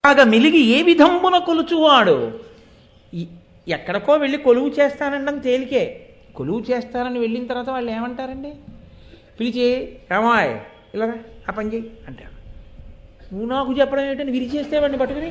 బాగా మెలిగి ఏ విధంబున కొలుచువాడు ఈ- ఎక్కడికో వెళ్ళి కొలువు చేస్తానండం తేలికే కొలువు చేస్తానని వెళ్ళిన తర్వాత వాళ్ళు ఏమంటారండి పిలిచి రామాయ్ ఇలా రా, ఆ పని చేయి అంటారు నువ్వు నాకు చెప్పడం ఏంటంటే విరిచేస్తే వాడిని పట్టుకుని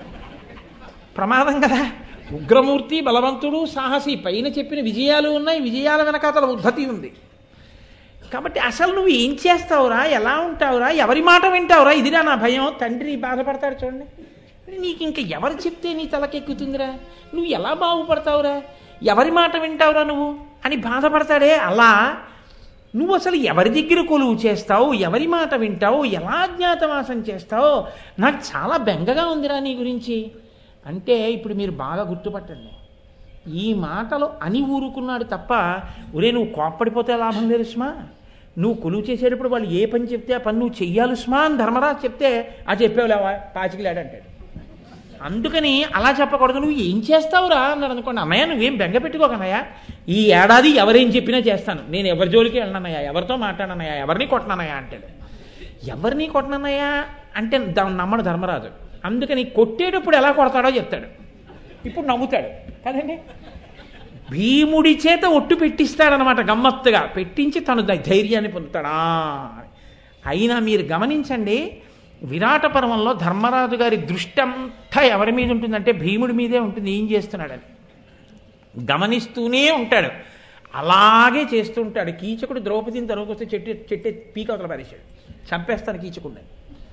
ప్రమాదం కదా ఉగ్రమూర్తి బలవంతుడు సాహసి పైన చెప్పిన విజయాలు ఉన్నాయి విజయాల వెనకాతల ఉద్ధతి ఉంది కాబట్టి అసలు నువ్వు ఏం చేస్తావురా ఎలా ఉంటావురా ఎవరి మాట వింటావురా ఇదిరా నా భయం తండ్రి బాధపడతాడు చూడండి నీకు ఇంకా ఎవరు చెప్తే నీ తలకెక్కుతుందిరా నువ్వు ఎలా బాగుపడతావురా ఎవరి మాట వింటావురా నువ్వు అని బాధపడతాడే అలా నువ్వు అసలు ఎవరి దగ్గర కొలువు చేస్తావు ఎవరి మాట వింటావు ఎలా అజ్ఞాతవాసం చేస్తావు నాకు చాలా బెంగగా ఉందిరా నీ గురించి అంటే ఇప్పుడు మీరు బాగా గుర్తుపట్టండి ఈ మాటలు అని ఊరుకున్నాడు తప్ప ఒరే నువ్వు కోప్పడిపోతే లాభం లేదు సుమా నువ్వు కొలువు చేసేటప్పుడు వాళ్ళు ఏ పని చెప్తే ఆ పని నువ్వు చెయ్యాలి సుమా అని ధర్మరాజు చెప్తే ఆ చెప్పేవులేవా పాచికిలాడు అంటాడు అందుకని అలా చెప్పకూడదు నువ్వు ఏం చేస్తావురా అన్నాడు అనుకోండి అన్నయ్య నువ్వేం బెంగ పెట్టుకోకన్నయ్య ఈ ఏడాది ఎవరేం చెప్పినా చేస్తాను నేను ఎవరి జోలికి వెళ్ళనన్నయ్య ఎవరితో మాట్లాడనయ్యా ఎవరిని కొట్టనన్నయ్యా అంటాడు ఎవరిని కొట్టనన్నయ్యా అంటే దాన్ని నమ్మడు ధర్మరాజు అందుకని కొట్టేటప్పుడు ఎలా కొడతాడో చెప్తాడు ఇప్పుడు నవ్వుతాడు కదండి భీముడి చేత ఒట్టు పెట్టిస్తాడనమాట గమ్మత్తుగా పెట్టించి తను ధై- ధైర్యాన్ని పొందుతాడా అయినా మీరు గమనించండి విరాట పర్వంలో ధర్మరాజు గారి దృష్టి అంతా ఎవరి మీద ఉంటుందంటే భీముడి మీదే ఉంటుంది ఏం చేస్తున్నాడని గమనిస్తూనే ఉంటాడు అలాగే చేస్తూ ఉంటాడు కీచకుడు ద్రౌపదిని తరువుకు వస్తే చెట్టు చెట్టు పీకవతల పారేశాడు చంపేస్తాను కీచకుడిని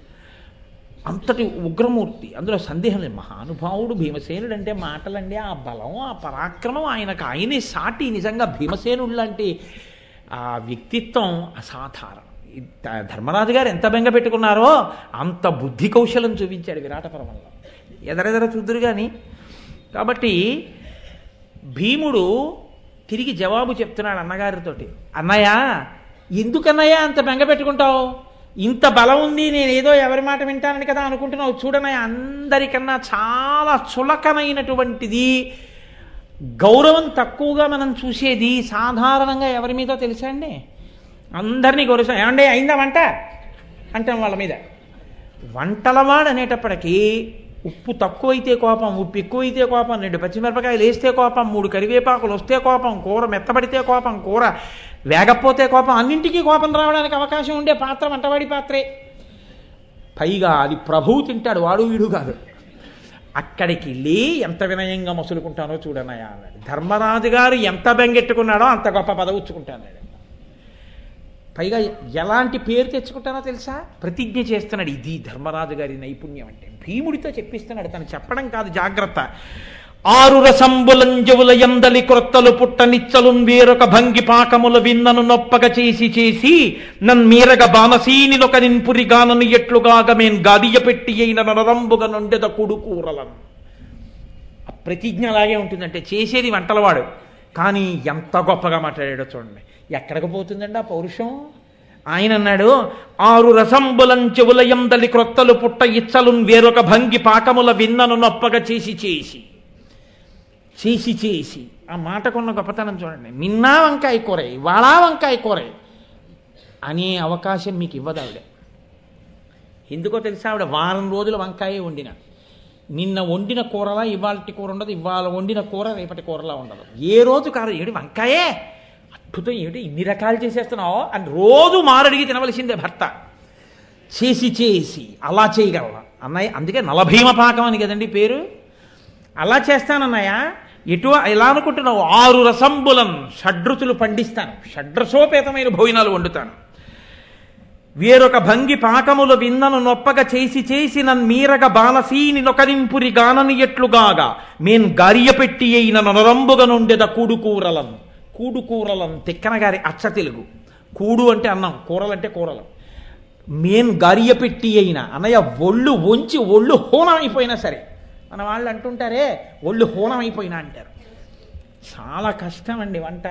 అంతటి ఉగ్రమూర్తి అందులో సందేహం లేదు మహానుభావుడు భీమసేనుడు అంటే మాటలండి ఆ బలం ఆ పరాక్రమం ఆయనకు ఆయనే సాటి నిజంగా భీమసేనుడు లాంటి ఆ వ్యక్తిత్వం అసాధారణం ఈ ధ- ధర్మరాజు గారు ఎంత బెంగ పెట్టుకున్నారో అంత బుద్ధి కౌశలం చూపించాడు విరాట పర్వంలో ఎదరెదర చూద్దురు కానీ కాబట్టి భీముడు తిరిగి జవాబు చెప్తున్నాడు అన్నగారితోటి అన్నయ్య ఎందుకన్నయ్య అంత బెంగ పెట్టుకుంటావు ఇంత బలం ఉంది నేను ఏదో ఎవరి మాట వింటానని కదా అనుకుంటున్నావు చూడనయ్య అందరికన్నా చాలా చులకనైనటువంటిది గౌరవం తక్కువగా మనం చూసేది సాధారణంగా ఎవరి మీదో తెలుసా అండి అందరినీ గౌరవం ఏమండి అయిందా వంట అంటాం వాళ్ళ మీద వంటలవాడు అనేటప్పటికీ ఉప్పు తక్కువైతే కోపం ఉప్పు ఎక్కువైతే కోపం రెండు పచ్చిమిరపకాయలు వేస్తే కోపం మూడు కరివేపాకులు వస్తే కోపం కూర మెత్తబడితే కోపం కూర వేగపోతే కోపం అన్నింటికీ కోపం రావడానికి అవకాశం ఉండే పాత్ర వంటవాడి పాత్రే పైగా అది ప్రభువు తింటాడు వాడు వీడు కాదు అక్కడికి వెళ్ళి ఎంత వినయంగా మసులుకుంటానో చూడనయా అన్నాడు ధర్మరాజు గారు ఎంత బెంగెట్టుకున్నాడో అంత గొప్ప పదవుచ్చుకుంటాను పైగా ఎలాంటి పేరు తెచ్చుకుంటానో తెలుసా ప్రతిజ్ఞ చేస్తున్నాడు ఇది ధర్మరాజు గారి నైపుణ్యం అంటే భీముడితో చెప్పిస్తున్నాడు తను చెప్పడం కాదు జాగ్రత్త ఆరు రసంబులంజవుల ఎందలి క్రొత్తలు పుట్ట నిచ్చలున్ వేరొక భంగి పాకముల విన్నను నొప్పగ చేసి చేసి నన్మీరగ బానసీనిలొక నిన్పురిగానను ఎట్లుగాగ మేన్ గాదియ పెట్టి అయిన నరరంబుగ నుండెద కుడుకూరలను ఆ ప్రతిజ్ఞ అలాగే ఉంటుందంటే చేసేది వంటలవాడు కానీ ఎంత గొప్పగా మాట్లాడాడో చూడండి ఎక్కడికి పోతుందండి ఆ పౌరుషం ఆయన అన్నాడు ఆరు రసంబులం చెవులయందలి క్రొత్తలు పుట్ట ఇచ్చలున్ వేరొక భంగి పాకముల విన్నను నొప్పగ చేసి చేసి చేసి చేసి ఆ మాటకున్న గొప్పతనం చూడండి నిన్నా వంకాయ కూర ఇవాళ వంకాయ కూర అనే అవకాశం మీకు ఇవ్వదు ఆవిడ ఎందుకో తెలుసా ఆవిడ వారం రోజుల వంకాయే వండిన నిన్న వండిన కూరలా ఇవాళటి కూర ఉండదు ఇవాళ వండిన కూర రేపటి కూరలా ఉండదు ఏ రోజు కాదు ఏడు వంకాయే అద్భుతం ఏమిటి ఇన్ని రకాలు చేసేస్తున్నావు అని రోజు మారడిగి తినవలసిందే భర్త చేసి చేసి అలా చేయగలరా అన్నయ్య అందుకే నలభీమ పాకం అని కదండి పేరు అలా చేస్తానన్నయ్య ఎటు ఎలా అనుకుంటున్నావు ఆరు రసంబులం షడ్రుచులు పండిస్తాను షడ్రసోపేతమైన భోజనాలు వండుతాను వేరొక భంగి పాకములు విన్నను నొప్పగ చేసి చేసి నన్ మీరగ బాలసీని నొకరింపురి గానని ఎట్లుగాగా మేన్ గారియ పెట్టి అయిన నొనరంబుగ నుండెద కూడుకూరలం కూడుకూరలం తిక్కన గారి అచ్చ తెలుగు కూడు అంటే అన్నం కూరలంటే కూరలు మేన్ గారియ పెట్టి అయిన అన్నయ్య ఒళ్ళు వంచి ఒళ్ళు హోనం అయిపోయినా సరే మన వాళ్ళు అంటుంటారే ఒళ్ళు హోనం అయిపోయినా అంటారు చాలా కష్టం అండి వంట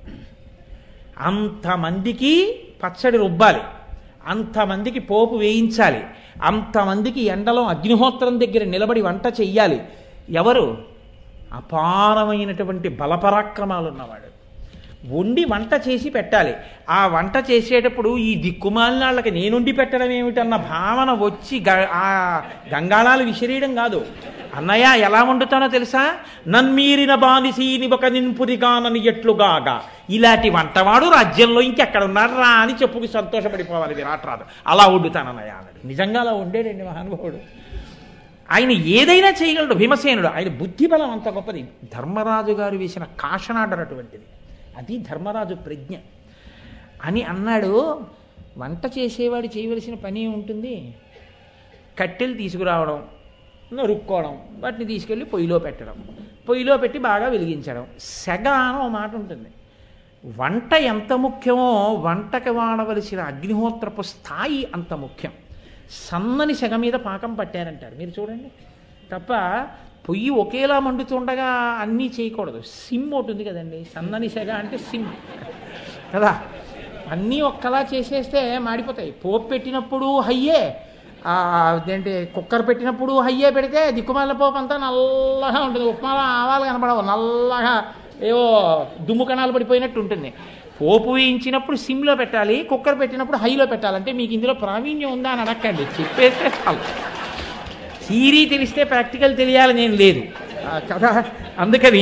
అంతమందికి పచ్చడి రుబ్బాలి అంతమందికి పోపు వేయించాలి అంతమందికి ఎండలో అగ్నిహోత్రం దగ్గర నిలబడి వంట చెయ్యాలి ఎవరు అపారమైనటువంటి బలపరాక్రమాలు ఉన్నవాడు వండి వంట చేసి పెట్టాలి ఆ వంట చేసేటప్పుడు ఈ దిక్కుమాలిన వాళ్ళకి నేనుండి పెట్టడం ఏమిటన్న భావన వచ్చి గ- ఆ గంగాళాలు విసిరేయడం కాదు అన్నయ్య ఎలా వండుతానో తెలుసా నన్మీరిన బానిసీని ఒక నింపురిగానని ఎట్లుగాగా ఇలాంటి వంటవాడు రాజ్యంలో ఇంకెక్కడ ఉన్నాడు రా అని చెప్పుకి సంతోషపడిపోవాలి విరాట్రాజు అలా వండుతానన్నయ్య అన్నాడు నిజంగా అలా వండాడండి మహానుభావుడు ఆయన ఏదైనా చేయగలడు భీమసేనుడు ఆయన బుద్ధి బలం అంత గొప్పది ధర్మరాజు గారు వేసిన కాషనాడర్ అటువంటిది అది ధర్మరాజు ప్రజ్ఞ అని అన్నాడు వంట చేసేవాడు చేయవలసిన పని ఉంటుంది కట్టెలు తీసుకురావడం నరుక్కోవడం వాటిని తీసుకెళ్ళి పొయ్యిలో పెట్టడం పొయ్యిలో పెట్టి బాగా వెలిగించడం సెగ అని ఒక మాట ఉంటుంది వంట ఎంత ముఖ్యమో వంటకి వాడవలసిన అగ్నిహోత్రపు స్థాయి అంత ముఖ్యం సన్నని సెగ మీద పాకం పట్టారంటారు మీరు చూడండి తప్ప పొయ్యి ఒకేలా మండుతుండగా అన్నీ చేయకూడదు సిమ్ ఒకటి ఉంది కదండి సన్నని సెగ అంటే సిమ్ కదా అన్నీ ఒక్కలా చేసేస్తే మాడిపోతాయి పోపు పెట్టినప్పుడు హయ్యే ఆ, అదేంటి కుక్కర్ పెట్టినప్పుడు హయ్యే పెడితే దిక్కుమాల పోపు అంతా నల్లగా ఉంటుంది ఉప్మాలో ఆవాలు కనపడవు నల్లగా ఏవో దుమ్ము కణాలు పడిపోయినట్టు ఉంటుంది పోపు వేయించినప్పుడు సిమ్లో పెట్టాలి కుక్కర్ పెట్టినప్పుడు హైలో పెట్టాలంటే మీకు ఇందులో ప్రావీణ్యం ఉందా అని అడగండి చెప్పేస్తే చాలు థీరీ తెలిస్తే ప్రాక్టికల్ తెలియాలని ఏం లేదు ఆ, కదా అందుకని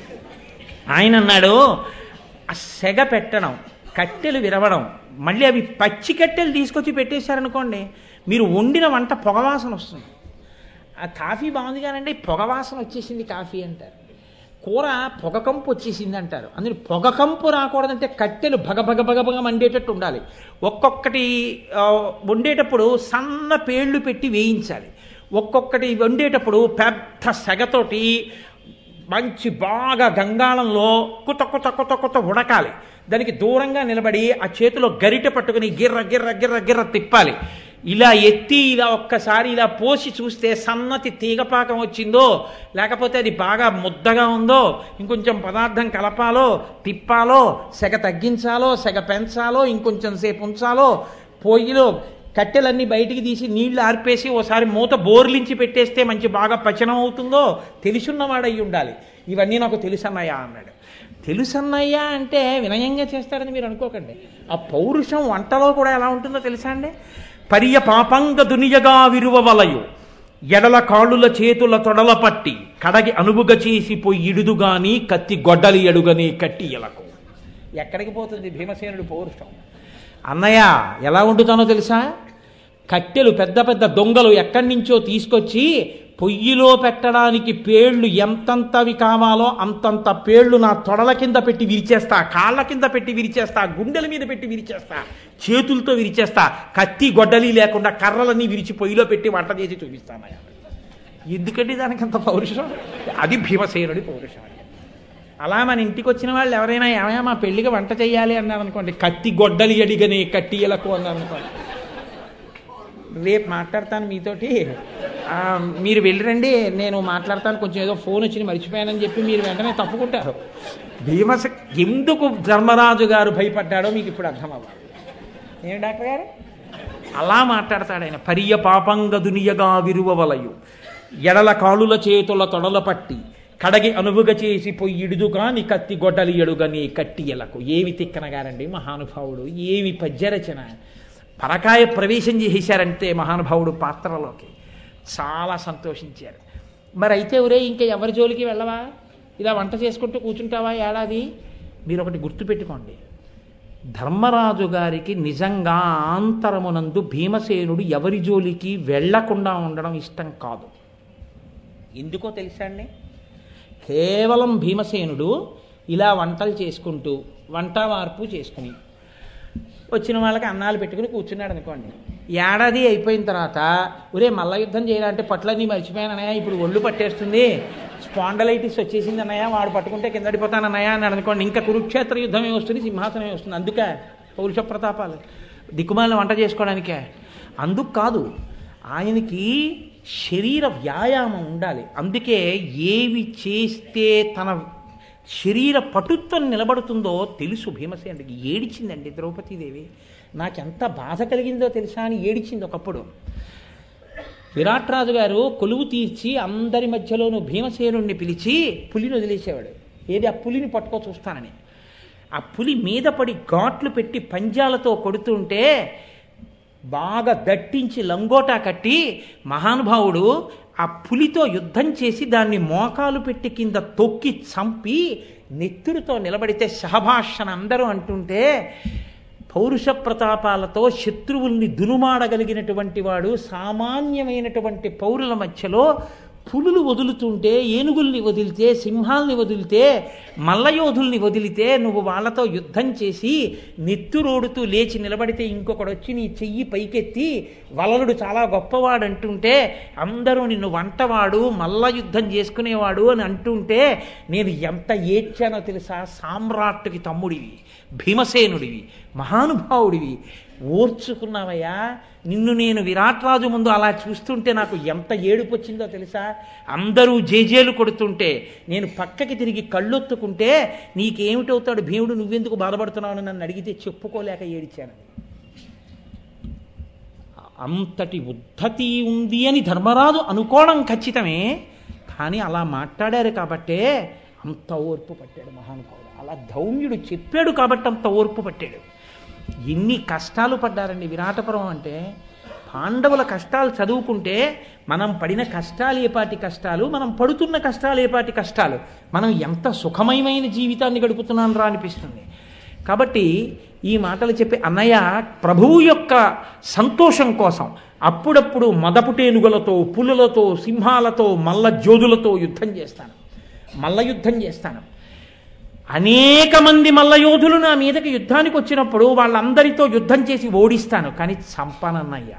ఆయన అన్నాడు ఆ సెగ పెట్టడం కట్టెలు విరవడం మళ్ళీ అవి పచ్చి కట్టెలు తీసుకొచ్చి పెట్టేశారనుకోండి మీరు వండిన వంట పొగవాసన వస్తుంది ఆ కాఫీ బాగుంది కానండి పొగవాసన వచ్చేసింది కాఫీ అంటారు కూర పొగకంపు వచ్చేసింది అంటారు అందులో పొగకంపు రాకూడదంటే కట్టెలు భగ భగ భగ భగ మండేటట్టు ఉండాలి ఒక్కొక్కటి ఆ, వండేటప్పుడు సన్న పేళ్ళు పెట్టి వేయించాలి ఒక్కొక్కటి వండేటప్పుడు పెద్ద సెగతోటి మంచి బాగా గంగాళంలో కుత కుత కుత కుత ఉడకాలి దానికి దూరంగా నిలబడి ఆ చేతిలో గరిటె పట్టుకుని గిర్ర గిర్ర గిర్ర గిర్ర తిప్పాలి ఇలా ఎత్తి ఇలా ఒక్కసారి ఇలా పోసి చూస్తే సన్నతి తీగపాకం వచ్చిందో లేకపోతే అది బాగా ముద్దగా ఉందో ఇంకొంచెం పదార్థం కలపాలో తిప్పాలో సెగ తగ్గించాలో సెగ పెంచాలో ఇంకొంచెం సేపు ఉంచాలో పొయ్యిలో కట్టెలన్నీ బయటికి తీసి నీళ్లు ఆర్పేసి ఓసారి మూత బోర్లించి పెట్టేస్తే మంచి బాగా పచనం అవుతుందో తెలుసున్నవాడయి ఉండాలి ఇవన్నీ నాకు తెలుసన్నయ్యా అన్నాడు తెలుసన్నయ్యా అంటే వినయంగా చేస్తారని మీరు అనుకోకండి ఆ పౌరుషం వంటలో కూడా ఎలా ఉంటుందో తెలుసా అండి పర్య పాపంగ దునియగా విరువ వలయు ఎడల కాళ్ళుల చేతుల తొడల పట్టి కడగి అనువుగ చేసి పొయ్యిడుదు గాని కత్తి గొడ్డలి ఎడుగని కట్టి ఎలకు ఎక్కడికి పోతుంది భీమసేనుడి పౌరుషం అన్నయ్య ఎలా వండుతానో తెలుసా కట్టెలు పెద్ద పెద్ద దొంగలు ఎక్కడి నుంచో తీసుకొచ్చి పొయ్యిలో పెట్టడానికి పేళ్ళు ఎంతంతవి కావాలో అంతంత పేళ్ళు నా తొడల కింద పెట్టి విరిచేస్తా కాళ్ళ కింద పెట్టి విరిచేస్తా గుండెల మీద పెట్టి విరిచేస్తా చేతులతో విరిచేస్తా కత్తి గొడ్డలి లేకుండా కర్రలన్నీ విరిచి పొయ్యిలో పెట్టి వంట చేసి చూపిస్తానయ్య ఎందుకంటే దానికి అంత పౌరుషం అది భీమసేనుడి పౌరుషం అంటే అలా మన ఇంటికి వచ్చిన వాళ్ళు ఎవరైనా ఏమయ్యా మా పెళ్ళికి వంట చేయాలి అన్నారు అనుకోండి కత్తి గొడ్డలి అడిగని కట్టి ఎలకు అన్నారు అనుకోండి రేపు మాట్లాడతాను మీతోటి ఆ, మీరు వెళ్ళిరండి నేను మాట్లాడతాను కొంచెం ఏదో ఫోన్ వచ్చి మర్చిపోయానని చెప్పి మీరు వెంటనే తప్పుకుంటారు భీమస ఎందుకు ధర్మరాజు గారు భయపడ్డాడో మీకు ఇప్పుడు అర్థం అవ్వాలి ఏం డాక్టర్ గారు అలా మాట్లాడతాడు ఆయన పర్య పాపంగ దునియగా విరువవలయు ఎడల కాలుల చేతుల తొడల పట్టి కడగి అనువుగ చేసి పొయ్యిడుదు కాని కత్తి గొడ్డలి ఎడుగని కట్టి ఎలకు ఏమి తిక్కనగారండి మహానుభావుడు ఏమి పద్యరచన పరకాయ ప్రవేశం చేసేశారంటే మహానుభావుడు పాత్రలోకి చాలా సంతోషించారు మరి అయితే ఒరే ఇంకా ఎవరి జోలికి వెళ్ళవా ఇలా వంట చేసుకుంటూ కూర్చుంటావా ఏడాది మీరు ఒకటి గుర్తుపెట్టుకోండి ధర్మరాజు గారికి నిజంగా ఆంతరమునందు భీమసేనుడు ఎవరి జోలికి వెళ్లకుండా ఉండడం ఇష్టం కాదు ఎందుకో తెలుసా అండి కేవలం భీమసేనుడు ఇలా వంటలు చేసుకుంటూ వంట మార్పు చేసుకుని వచ్చిన వాళ్ళకి అన్నాలు పెట్టుకుని కూర్చున్నాడు అనుకోండి ఏడాది అయిపోయిన తర్వాత ఒరే మల్ల యుద్ధం చేయాలంటే పట్లన్నీ మర్చిపోయానన్నయ్య ఇప్పుడు ఒళ్ళు పట్టేస్తుంది స్పాండలైటిస్ వచ్చేసింది అన్నయ్య వాడు పట్టుకుంటే కిందడిపోతానన్నయ్య అని అనుకోండి ఇంకా కురుక్షేత్ర యుద్ధమే వస్తుంది సింహాసనమే వస్తుంది అందుకే పౌరుష ప్రతాపాలు దిక్కుమాలిన వంట చేసుకోవడానికే అందుకు కాదు ఆయనకి శరీర వ్యాయామం ఉండాలి అందుకే ఏవి చేస్తే తన శరీర పటుత్వం నిలబడుతుందో తెలుసు భీమసేనుడికి ఏడిచిందండి ద్రౌపదీదేవి నాకెంత బాధ కలిగిందో తెలుసా అని ఏడిచింది ఒకప్పుడు విరాట్ రాజు గారు కొలువు తీర్చి అందరి మధ్యలోనూ భీమసేనుణ్ణి పిలిచి పులిని వదిలేసేవాడు ఏది ఆ పులిని పట్టుకో చూస్తానని ఆ పులి మీద పడి ఘాట్లు పెట్టి పంజాలతో కొడుతుంటే బాగా దట్టించి లంగోటా కట్టి మహానుభావుడు ఆ పులితో యుద్ధం చేసి దాన్ని మోకాలు పెట్టి కింద తొక్కి చంపి నెత్తురుతో నిలబడితే శహభాషణ అందరూ అంటుంటే పౌరుష ప్రతాపాలతో శత్రువుల్ని దునుమాడగలిగినటువంటి వాడు సామాన్యమైనటువంటి పౌరుల మధ్యలో పులులు వదులుతుంటే ఏనుగుల్ని వదిలితే సింహాల్ని వదిలితే మల్లయోధుల్ని వదిలితే నువ్వు వాళ్ళతో యుద్ధం చేసి నెత్తురోడుతూ లేచి నిలబడితే ఇంకొకడు వచ్చి నీ చెయ్యి పైకెత్తి వలలుడు చాలా గొప్పవాడు అంటుంటే అందరూ నిన్ను వంటవాడు మల్ల యుద్ధం చేసుకునేవాడు అని అంటుంటే నేను ఎంత ఏడ్చానో తెలుసా సామ్రాట్టుకి తమ్ముడివి భీమసేనుడివి మహానుభావుడివి ఓర్చుకున్నావయ్యా నిన్ను నేను విరాట్ రాజు ముందు అలా చూస్తుంటే నాకు ఎంత ఏడుపు వచ్చిందో తెలుసా అందరూ జేజేలు కొడుతుంటే నేను పక్కకి తిరిగి కళ్ళొత్తుకుంటే నీకేమిటవుతాడు భీముడు నువ్వెందుకు బాధపడుతున్నావు అని నన్ను అడిగితే చెప్పుకోలేక ఏడిచాను అంతటి ఉద్ధతి ఉంది అని ధర్మరాజు అనుకోవడం ఖచ్చితమే కానీ అలా మాట్లాడారు కాబట్టే అంత ఓర్పు పట్టాడు మహానుభావుడు అలా ధౌమ్యుడు చెప్పాడు కాబట్టి అంత ఓర్పు పట్టాడు ఎన్ని కష్టాలు పడ్డారండి విరాటపురం అంటే పాండవుల కష్టాలు చదువుకుంటే మనం పడిన కష్టాలు ఏపాటి కష్టాలు మనం పడుతున్న కష్టాలు ఏపాటి కష్టాలు మనం ఎంత సుఖమయమైన జీవితాన్ని గడుపుతున్నాం రా అనిపిస్తుంది కాబట్టి ఈ మాటలు చెప్పి అన్నయ్య ప్రభువు యొక్క సంతోషం కోసం అప్పుడప్పుడు మదపుటేనుగులతో పులులతో సింహాలతో మల్ల జోదులతో యుద్ధం చేస్తాను మల్ల యుద్ధం చేస్తాను అనేక మంది మల్లయోధులు నా మీదకి యుద్ధానికి వచ్చినప్పుడు వాళ్ళందరితో యుద్ధం చేసి ఓడిస్తాను కానీ చంపనన్నయ్యా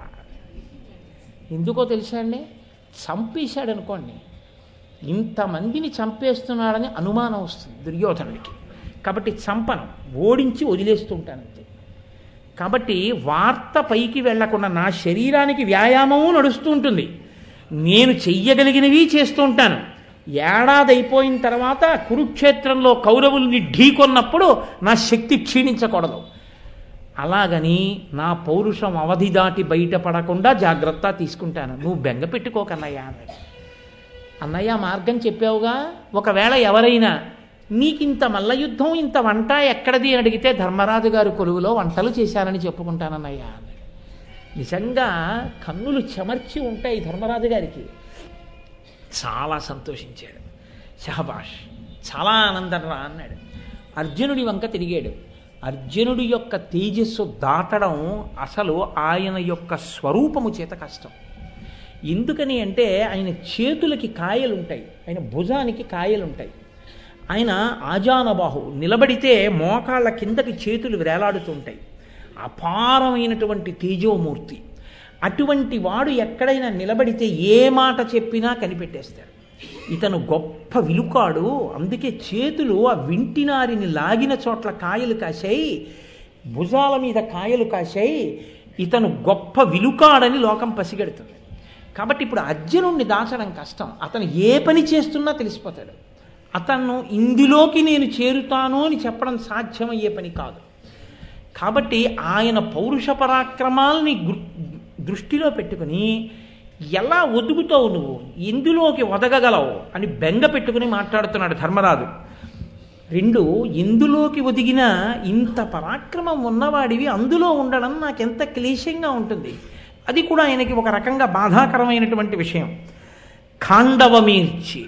ఎందుకో తెలుసా అండి చంపేశాడు అనుకోండి ఇంతమందిని చంపేస్తున్నాడని అనుమానం వస్తుంది దుర్యోధనుడికి కాబట్టి చంపను ఓడించి వదిలేస్తుంటాను అంతే కాబట్టి వార్త పైకి వెళ్లకుండా నా శరీరానికి వ్యాయామము నడుస్తూ ఉంటుంది నేను చెయ్యగలిగినవి చేస్తూ ఉంటాను ఏడాది అయిపోయిన తర్వాత కురుక్షేత్రంలో కౌరవుల్ని ఢీకొన్నప్పుడు నా శక్తి క్షీణించకూడదు అలాగని నా పౌరుషం అవధి దాటి బయటపడకుండా జాగ్రత్త తీసుకుంటాను నువ్వు బెంగ పెట్టుకోకన్నయ్య అన్నాడు అన్నయ్య మార్గం చెప్పావుగా ఒకవేళ ఎవరైనా నీకింత మల్ల యుద్ధం ఇంత వంట ఎక్కడది అని అడిగితే ధర్మరాజు గారు కొలువులో వంటలు చేశానని చెప్పుకుంటానన్నయ్య అన్నాడు నిజంగా కన్నులు చెమర్చి ఉంటాయి ధర్మరాజు గారికి చాలా సంతోషించాడు షహబాష్ చాలా ఆనందం రా అన్నాడు అర్జునుడి వంక తిరిగాడు అర్జునుడి యొక్క తేజస్సు దాటడం అసలు ఆయన యొక్క స్వరూపము చేత కష్టం ఎందుకని అంటే ఆయన చేతులకి కాయలు ఉంటాయి ఆయన భుజానికి కాయలు ఉంటాయి ఆయన ఆజానబాహు నిలబడితే మోకాళ్ళ కిందకి చేతులు వేలాడుతుంటాయి అపారమైనటువంటి తేజోమూర్తి అటువంటి వాడు ఎక్కడైనా నిలబడితే ఏ మాట చెప్పినా కనిపెట్టేస్తాడు ఇతను గొప్ప విలుకాడు అందుకే చేతులు ఆ వింటినారిని లాగిన చోట్ల కాయలు కాశాయి భుజాల మీద కాయలు కాశాయి ఇతను గొప్ప విలుకాడని లోకం పసిగడుతుంది కాబట్టి ఇప్పుడు అర్జునుణ్ణి దాచడం కష్టం అతను ఏ పని చేస్తున్నా తెలిసిపోతాడు అతను ఇందులోకి నేను చేరుతాను అని చెప్పడం సాధ్యమయ్యే పని కాదు కాబట్టి ఆయన పౌరుష పరాక్రమాల్ని దృష్టిలో పెట్టుకుని ఎలా ఒదుగుతావు నువ్వు ఇందులోకి ఒదగగలవు అని బెంగ పెట్టుకుని మాట్లాడుతున్నాడు ధర్మరాజు రెండు ఎందులోకి ఒదిగినా ఇంత పరాక్రమం ఉన్నవాడివి అందులో ఉండడం నాకెంత క్లేశంగా ఉంటుంది అది కూడా ఆయనకి ఒక రకంగా బాధాకరమైనటువంటి విషయం ఖాండవమీర్చి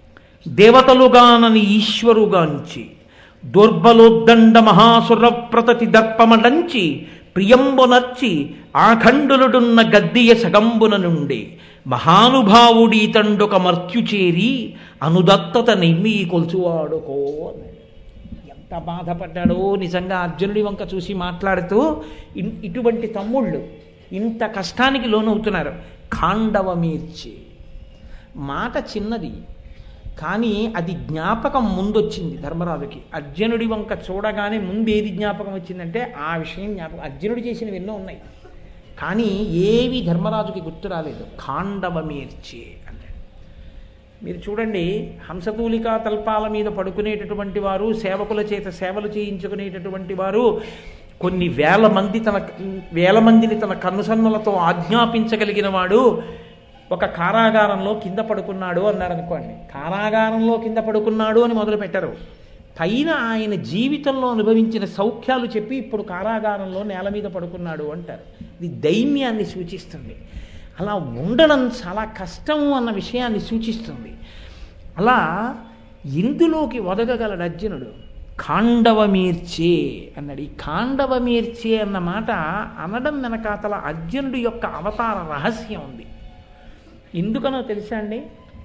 దేవతలుగానని ఈశ్వరుగాంచి దుర్బలోద్దండ మహాసుర ప్రతతి దర్పమడంచి ప్రియంబునర్చి ఆఖండులుడున్న గద్దియ సగంబున నుండి మహానుభావుడి తండొక మర్త్యుచేరి అనుదత్తత నెమ్మి కొలుచువాడుకో అన్నాడు ఎంత బాధపడ్డాడో నిజంగా అర్జునుడి వంక చూసి మాట్లాడుతూ ఇటువంటి తమ్ముళ్ళు ఇంత కష్టానికి లోనవుతున్నారు ఖాండవమీర్చి మాట చిన్నది కానీ అది జ్ఞాపకం ముందొచ్చింది ధర్మరాజుకి అర్జునుడి వంక చూడగానే ముందు ఏది జ్ఞాపకం వచ్చిందంటే ఆ విషయం జ్ఞాపకం అర్జునుడు చేసినవి ఎన్నో ఉన్నాయి కానీ ఏవి ధర్మరాజుకి గుర్తు రాలేదు ఖాండవమీర్చి అన్నాడు మీరు చూడండి హంసతూలికా తల్పాల మీద పడుకునేటటువంటి వారు సేవకుల చేత సేవలు చేయించుకునేటటువంటి వారు కొన్ని వేల మంది తన వేల మందిని తన కన్నుసన్నులతో ఆజ్ఞాపించగలిగిన వాడు ఒక కారాగారంలో కింద పడుకున్నాడు అన్నారు అనుకోండి కారాగారంలో కింద పడుకున్నాడు అని మొదలు పెట్టరు పైన ఆయన జీవితంలో అనుభవించిన సౌఖ్యాలు చెప్పి ఇప్పుడు కారాగారంలో నేల మీద పడుకున్నాడు అంటారు ఇది దైన్యాన్ని సూచిస్తుంది అలా ఉండడం చాలా కష్టం అన్న విషయాన్ని సూచిస్తుంది అలా ఇందులోకి ఒదగగలడు అర్జునుడు ఖాండవమీర్చే అన్నాడు ఈ ఖాండవమీర్చే అన్న మాట అనడం వెనకాతల అర్జునుడి యొక్క అవతార రహస్యం ఉంది ఎందుకనో తెలుసా అండి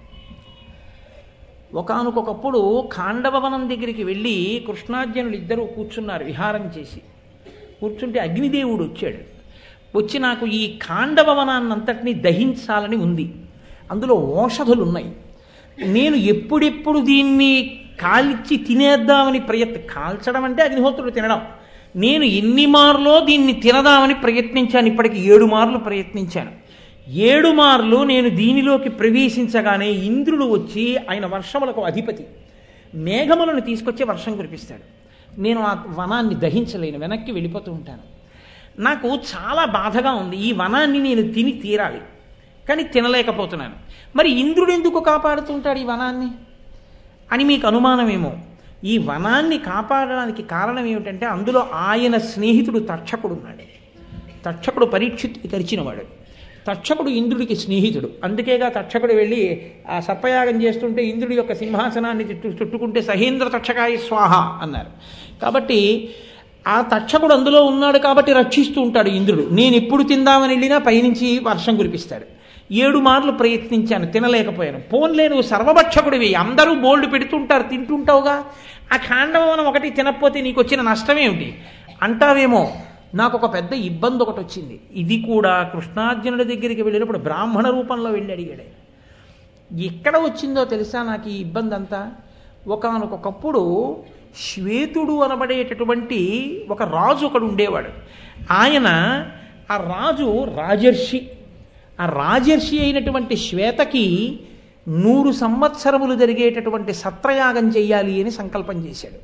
ఒకనకొకప్పుడు ఖాండవవనం దగ్గరికి వెళ్ళి కృష్ణార్జునులు ఇద్దరూ కూర్చున్నారు విహారం చేసి కూర్చుంటే అగ్నిదేవుడు వచ్చాడు వచ్చి నాకు ఈ ఖాండవవనాన్నంతటినీ దహించాలని ఉంది అందులో ఓషధులు ఉన్నాయి నేను ఎప్పుడెప్పుడు దీన్ని కాల్చి తినేద్దామని ప్రయత్న కాల్చడం అంటే అగ్నిహోత్రుడు తినడం నేను ఎన్ని మార్లో దీన్ని తినదామని ప్రయత్నించాను ఇప్పటికి ఏడు మార్లు ప్రయత్నించాను ఏడు మార్లు నేను దీనిలోకి ప్రవేశించగానే ఇంద్రుడు వచ్చి ఆయన వర్షములకు అధిపతి మేఘములను తీసుకొచ్చి వర్షం కురిపిస్తాడు నేను ఆ వనాన్ని దహించలేను వెనక్కి వెళ్ళిపోతూ ఉంటాను నాకు చాలా బాధగా ఉంది ఈ వనాన్ని నేను తిని తీరాలి కానీ తినలేకపోతున్నాను మరి ఇంద్రుడు ఎందుకు కాపాడుతుంటాడు ఈ వనాన్ని అని మీకు అనుమానమేమో ఈ వనాన్ని కాపాడడానికి కారణం ఏమిటంటే అందులో ఆయన స్నేహితుడు తక్షకుడు ఉన్నాడు తక్షకుడు పరీక్షిత్తుకి తెరిచినవాడు తక్షకుడు ఇంద్రుడికి స్నేహితుడు అందుకేగా తక్షకుడు వెళ్ళి ఆ సర్పయాగం చేస్తుంటే ఇంద్రుడి యొక్క సింహాసనాన్ని చుట్టు చుట్టుకుంటే సహేంద్ర తక్షకాయ స్వాహ అన్నారు కాబట్టి ఆ తక్షకుడు అందులో ఉన్నాడు కాబట్టి రక్షిస్తూ ఉంటాడు ఇంద్రుడు నేను ఎప్పుడు తిందామని వెళ్ళినా పైనుంచి వర్షం కురిపిస్తాడు ఏడు మార్లు ప్రయత్నించాను తినలేకపోయాను పోన్లే నువ్వు సర్వభక్షకుడివి అందరూ బోల్డ్ పెడుతుంటారు తింటుంటావుగా ఆ ఖాండవనం ఒకటి తినకపోతే నీకు వచ్చిన నష్టమేమిటి అంటావేమో నాకు ఒక పెద్ద ఇబ్బంది ఒకటి వచ్చింది ఇది కూడా కృష్ణార్జునుడి దగ్గరికి వెళ్ళినప్పుడు బ్రాహ్మణ రూపంలో వెళ్ళి అడిగాడు ఆయన. ఎక్కడ వచ్చిందో తెలుసా నాకు ఈ ఇబ్బంది అంతా ఒకనొకప్పుడు శ్వేతుడు అనబడేటటువంటి ఒక రాజు ఒకడు ఉండేవాడు ఆయన ఆ రాజు రాజర్షి ఆ రాజర్షి అయినటువంటి శ్వేతకి నూరు సంవత్సరములు జరిగేటటువంటి సత్రయాగం చెయ్యాలి అని సంకల్పం చేశాడు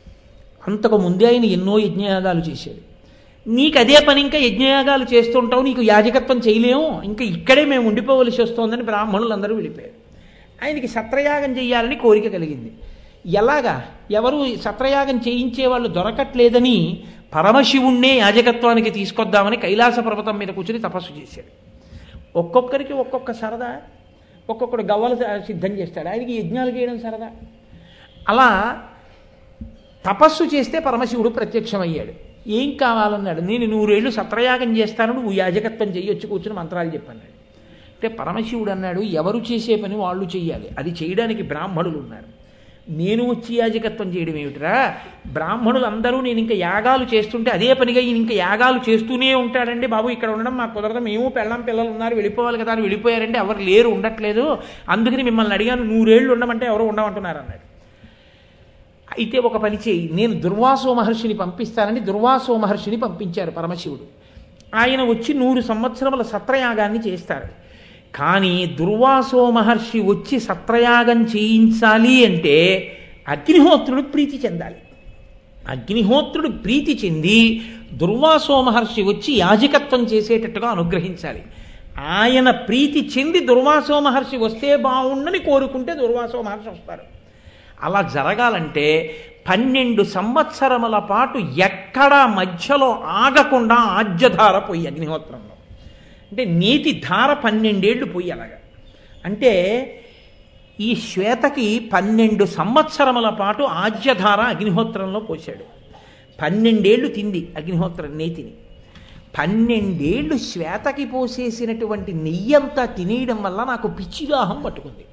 అంతకు ముందే ఆయన ఎన్నో యజ్ఞయాగాలు చేశాడు నీకు అదే పని ఇంకా యజ్ఞయాగాలు చేస్తుంటావు నీకు యాజకత్వం చేయలేము ఇంకా ఇక్కడే మేము ఉండిపోవలసి వస్తోందని బ్రాహ్మణులు అందరూ వెళ్ళిపోయారు ఆయనకి సత్రయాగం చేయాలని కోరిక కలిగింది ఎలాగా ఎవరు సత్రయాగం చేయించే వాళ్ళు దొరకట్లేదని పరమశివుణ్ణే యాజకత్వానికి తీసుకొద్దామని కైలాస పర్వతం మీద కూర్చుని తపస్సు చేశాడు ఒక్కొక్కరికి ఒక్కొక్క సరదా ఒక్కొక్కడు గవ్వలు సిద్ధం చేస్తాడు ఆయనకి యజ్ఞాలు చేయడం సరదా అలా తపస్సు చేస్తే పరమశివుడు ప్రత్యక్షమయ్యాడు ఏం కావాలన్నాడు నేను నూరేళ్ళు సత్రయాగం చేస్తాను నువ్వు యాజకత్వం చెయ్యొచ్చు కూర్చుని మంత్రాలు చెప్పన్నాడు అంటే పరమశివుడు అన్నాడు ఎవరు చేసే పని వాళ్ళు చెయ్యాలి అది చేయడానికి బ్రాహ్మణులు ఉన్నారు నేను వచ్చి యాజకత్వం చేయడం ఏమిటిరా బ్రాహ్మణులు అందరూ నేను ఇంకా యాగాలు చేస్తుంటే అదే పనిగా ఈయన ఇంకా యాగాలు చేస్తూనే ఉంటాడండి బాబు ఇక్కడ ఉండడం మాకు కుదరదు మేము పెళ్ళం పిల్లలు ఉన్నారు వెళ్ళిపోవాలి కదా అని వెళ్ళిపోయారంటే ఎవరు లేరు ఉండట్లేదు అందుకని మిమ్మల్ని అడిగాను నూరేళ్ళు ఉండమంటే ఎవరు ఉండమంటున్నారు అన్నాడు అయితే ఒక పని చేయి నేను దుర్వాసో మహర్షిని పంపిస్తానని దుర్వాసో మహర్షిని పంపించారు పరమశివుడు ఆయన వచ్చి నూరు సంవత్సరముల సత్రయాగాన్ని చేస్తారు కానీ దుర్వాసో మహర్షి వచ్చి సత్రయాగం చేయించాలి అంటే అగ్నిహోత్రుడు ప్రీతి చెందాలి అగ్నిహోత్రుడు ప్రీతి చెంది దుర్వాసో మహర్షి వచ్చి యాజకత్వం చేసేటట్టుగా అనుగ్రహించాలి ఆయన ప్రీతి చెంది దుర్వాసో మహర్షి వస్తే బాగుండని కోరుకుంటే దుర్వాసో మహర్షి వస్తారు అలా జరగాలంటే పన్నెండు సంవత్సరముల పాటు ఎక్కడా మధ్యలో ఆగకుండా ఆజ్యధార పోయి అగ్నిహోత్రంలో అంటే నీతి ధార పన్నెండేళ్లు పోయి అలాగా అంటే ఈ శ్వేతకి పన్నెండు సంవత్సరముల పాటు ఆజ్యధార అగ్నిహోత్రంలో పోశాడు పన్నెండేళ్లు తింది అగ్నిహోత్రం నేతిని పన్నెండేళ్లు శ్వేతకి పోసేసినటువంటి నెయ్యంతా తినేయడం వల్ల నాకు పిచ్చిదాహం పట్టుకుంది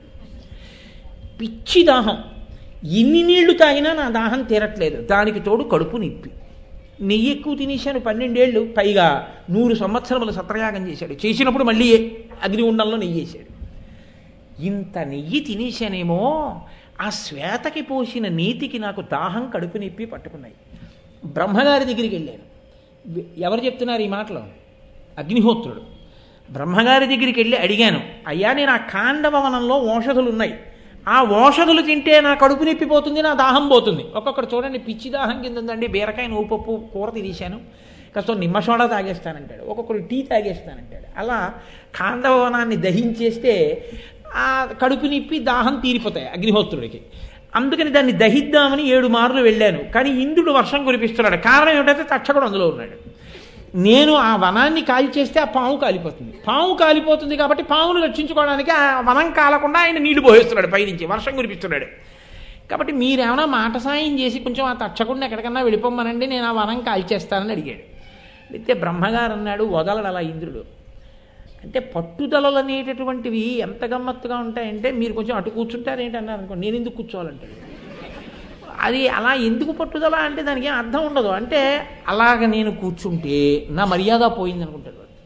పిచ్చి దాహం ఎన్ని నీళ్లు తాగినా నా దాహం తీరట్లేదు దానికి తోడు కడుపు నిప్పి నెయ్యి ఎక్కువ తినేశాను పన్నెండేళ్ళు పైగా నూరు సంవత్సరముల సత్రయాగం చేశాడు చేసినప్పుడు మళ్ళీ అగ్ని ఉండంలో నెయ్యి వేసాడు ఇంత నెయ్యి తినేశానేమో ఆ శ్వేతకి పోసిన నీతికి నాకు దాహం కడుపు నిప్పి పట్టుకున్నాయి బ్రహ్మగారి దగ్గరికి వెళ్ళాను ఎవరు చెప్తున్నారు ఈ మాటలో అగ్నిహోత్రుడు బ్రహ్మగారి దగ్గరికి వెళ్ళి అడిగాను అయ్యా నేను ఆ కాండవవనంలో ఓషధులు ఉన్నాయి ఆ ఓషధులు తింటే నా కడుపు నొప్పిపోతుంది నా దాహం పోతుంది ఒక్కొక్కడు చూడండి పిచ్చి దాహం కింద ఉందండి బీరకాయ నూపప్పు కూర తినేశాను కాస్త నిమ్మ సోడా తాగేస్తానంటాడు ఒక్కొక్కడు టీ తాగేస్తానంటాడు అలా కాండవనాన్ని దహించేస్తే ఆ కడుపు నిప్పి దాహం తీరిపోతాయి అగ్నిహోత్రుడికి అందుకని దాన్ని దహిద్దామని ఏడు మార్లు వెళ్ళాను కానీ ఇంద్రుడు వర్షం కురిపిస్తున్నాడు కారణం ఏమిటంటే తక్షకుడు అందులో ఉన్నాడు నేను ఆ వనాన్ని కాలి చేస్తే ఆ పాము కాలిపోతుంది పాము కాలిపోతుంది కాబట్టి పామును రక్షించుకోవడానికి ఆ వనం కాలకుండా ఆయన నీళ్లు పోయిస్తున్నాడు పైనుంచి వర్షం కురిపిస్తున్నాడు కాబట్టి మీరేమైనా మాట సాయం చేసి కొంచెం ఆ తక్షకుండా ఎక్కడికన్నా వెళ్ళిపోమ్మనండి నేను ఆ వనం కాల్చేస్తానని అడిగాడు అయితే బ్రహ్మగారు అన్నాడు వదలడు అలా ఇంద్రుడు అంటే పట్టుదలలు అనేటటువంటివి ఎంత గమ్మత్తుగా ఉంటాయంటే మీరు కొంచెం అటు కూర్చుంటారు ఏంటి అన్నారు అనుకోండి నేను ఎందుకు కూర్చోవాలంటాడు అది అలా ఎందుకు పట్టుదల అంటే దానికి ఏం అర్థం ఉండదు అంటే అలాగ నేను కూర్చుంటే నా మర్యాద పోయింది అనుకుంటాడు వాడు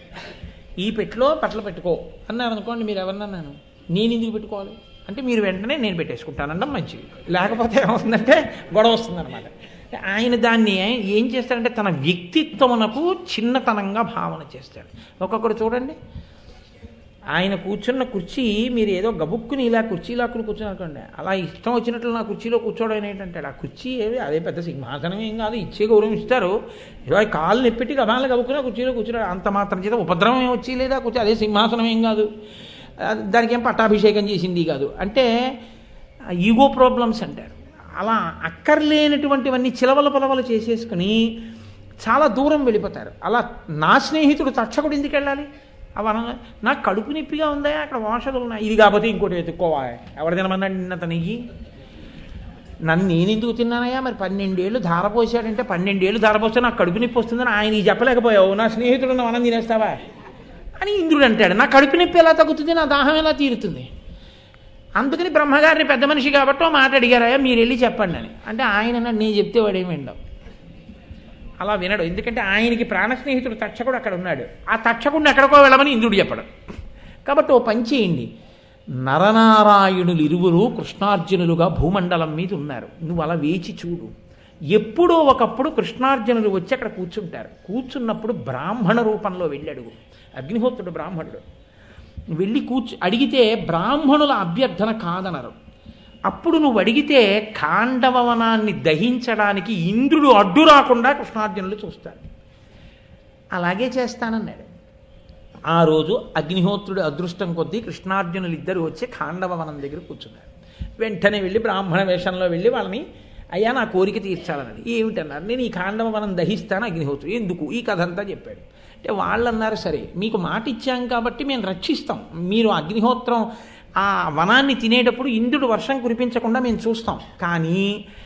ఈ పెట్టిలో బట్టలు పెట్టుకో అన్నారు అనుకోండి మీరు ఎవరినన్నాను నేను ఎందుకు పెట్టుకోవాలి అంటే మీరు వెంటనే నేను పెట్టేసుకుంటానడం మంచిది లేకపోతే ఏమవుతుందంటే గొడవ వస్తుందన్నమాట ఆయన దాన్ని ఏం చేస్తాడంటే తన వ్యక్తిత్వమునకు చిన్నతనంగా భావన చేస్తాడు ఒక్కొక్కడు చూడండి ఆయన కూర్చున్న కుర్చీ మీరు ఏదో గబుక్కుని ఇలా కుర్చీ లాక్కుని కూర్చుని అనుకోండి అలా ఇష్టం వచ్చినట్లు నా కుర్చీలో కూర్చోవడం ఏంటంటే ఆ కుర్చీ ఏవి అదే పెద్ద సింహాసనం ఏం కాదు ఇచ్చే గౌరవం ఇస్తారు ఏదో కాళ్ళు నెప్పెట్టి గబాలను గబుక్కుని కుర్చీలో కూర్చున్నాడు అంత మాత్రం చేత ఉపద్రవం ఏం వచ్చి లేదా కూర్చో అదే సింహాసనం ఏం కాదు అది దానికి ఏం పట్టాభిషేకం చేసింది కాదు అంటే ఈగో ప్రాబ్లమ్స్ అంటారు అలా అక్కర్లేనటువంటివన్నీ చిలవల పొలవలు చేసేసుకుని చాలా దూరం వెళ్ళిపోతారు అలా నా స్నేహితుడు తక్షకుడు ఎందుకు వెళ్ళాలి అవన నాకు కడుపు నొప్పిగా ఉందా అక్కడ వాషలు ఉన్నాయి ఇది కాకపోతే ఇంకోటి వెతుక్కోవాలి ఎవరు తినమన్నాడు నిన్నంత నెయ్యి నన్ను నేను ఎందుకు తిన్నానయ్యా మరి పన్నెండేళ్ళు ధారపోసాడంటే పన్నెండేళ్ళు ధారపోస్తే నాకు కడుపు నొప్పి వస్తుందని ఆయన ఈ చెప్పలేకపోయావు నా స్నేహితుడు మనం తినేస్తావా అని ఇంద్రుడు అంటాడు నా కడుపు నొప్పి ఎలా తగ్గుతుంది నా దాహం ఎలా తీరుతుంది అందుకని బ్రహ్మగారిని పెద్ద మనిషి కాబట్టి ఓ మాట అడిగారయ్యా మీరు వెళ్ళి చెప్పండి అని అంటే ఆయన అన్నాడు నేను చెప్తే వాడేమి వినడం అలా వినడు ఎందుకంటే ఆయనకి ప్రాణ స్నేహితుడు తక్షకుడు అక్కడ ఉన్నాడు ఆ తక్షకుడిని ఎక్కడికో వెళ్ళమని ఇంద్రుడు చెప్పడం కాబట్టి ఓ పని చేయండి నరనారాయణులు ఇరువురు కృష్ణార్జునులుగా భూమండలం మీద ఉన్నారు నువ్వు అలా వేచి చూడు ఎప్పుడో ఒకప్పుడు కృష్ణార్జునులు వచ్చి అక్కడ కూర్చుంటారు కూర్చున్నప్పుడు బ్రాహ్మణ రూపంలో వెళ్ళి అడుగు అగ్నిహోత్రుడు బ్రాహ్మణుడు వెళ్ళి కూర్చు అడిగితే బ్రాహ్మణుల అభ్యర్థన కాదనరు అప్పుడు నువ్వు అడిగితే ఖాండవనాన్ని దహించడానికి ఇంద్రుడు అడ్డు రాకుండా కృష్ణార్జునులు చూస్తారు అలాగే చేస్తానన్నాడు ఆ రోజు అగ్నిహోత్రుడి అదృష్టం కొద్దీ కృష్ణార్జునులు ఇద్దరు వచ్చి ఖాండవనం దగ్గర కూర్చున్నారు వెంటనే వెళ్ళి బ్రాహ్మణ వేషంలో వెళ్ళి వాళ్ళని అయ్యా నా కోరిక తీర్చాలన్నది ఏమిటన్నారు నేను ఈ ఖాండవనం దహిస్తాను అగ్నిహోత్రుడు ఎందుకు ఈ కథ అంతా చెప్పాడు అంటే వాళ్ళు అన్నారు సరే మీకు మాట ఇచ్చాం కాబట్టి మేము రక్షిస్తాం మీరు అగ్నిహోత్రం ఆ వనాన్ని తినేటప్పుడు ఇంద్రుడు వర్షం కురిపించకుండా మేము చూస్తాం కానీ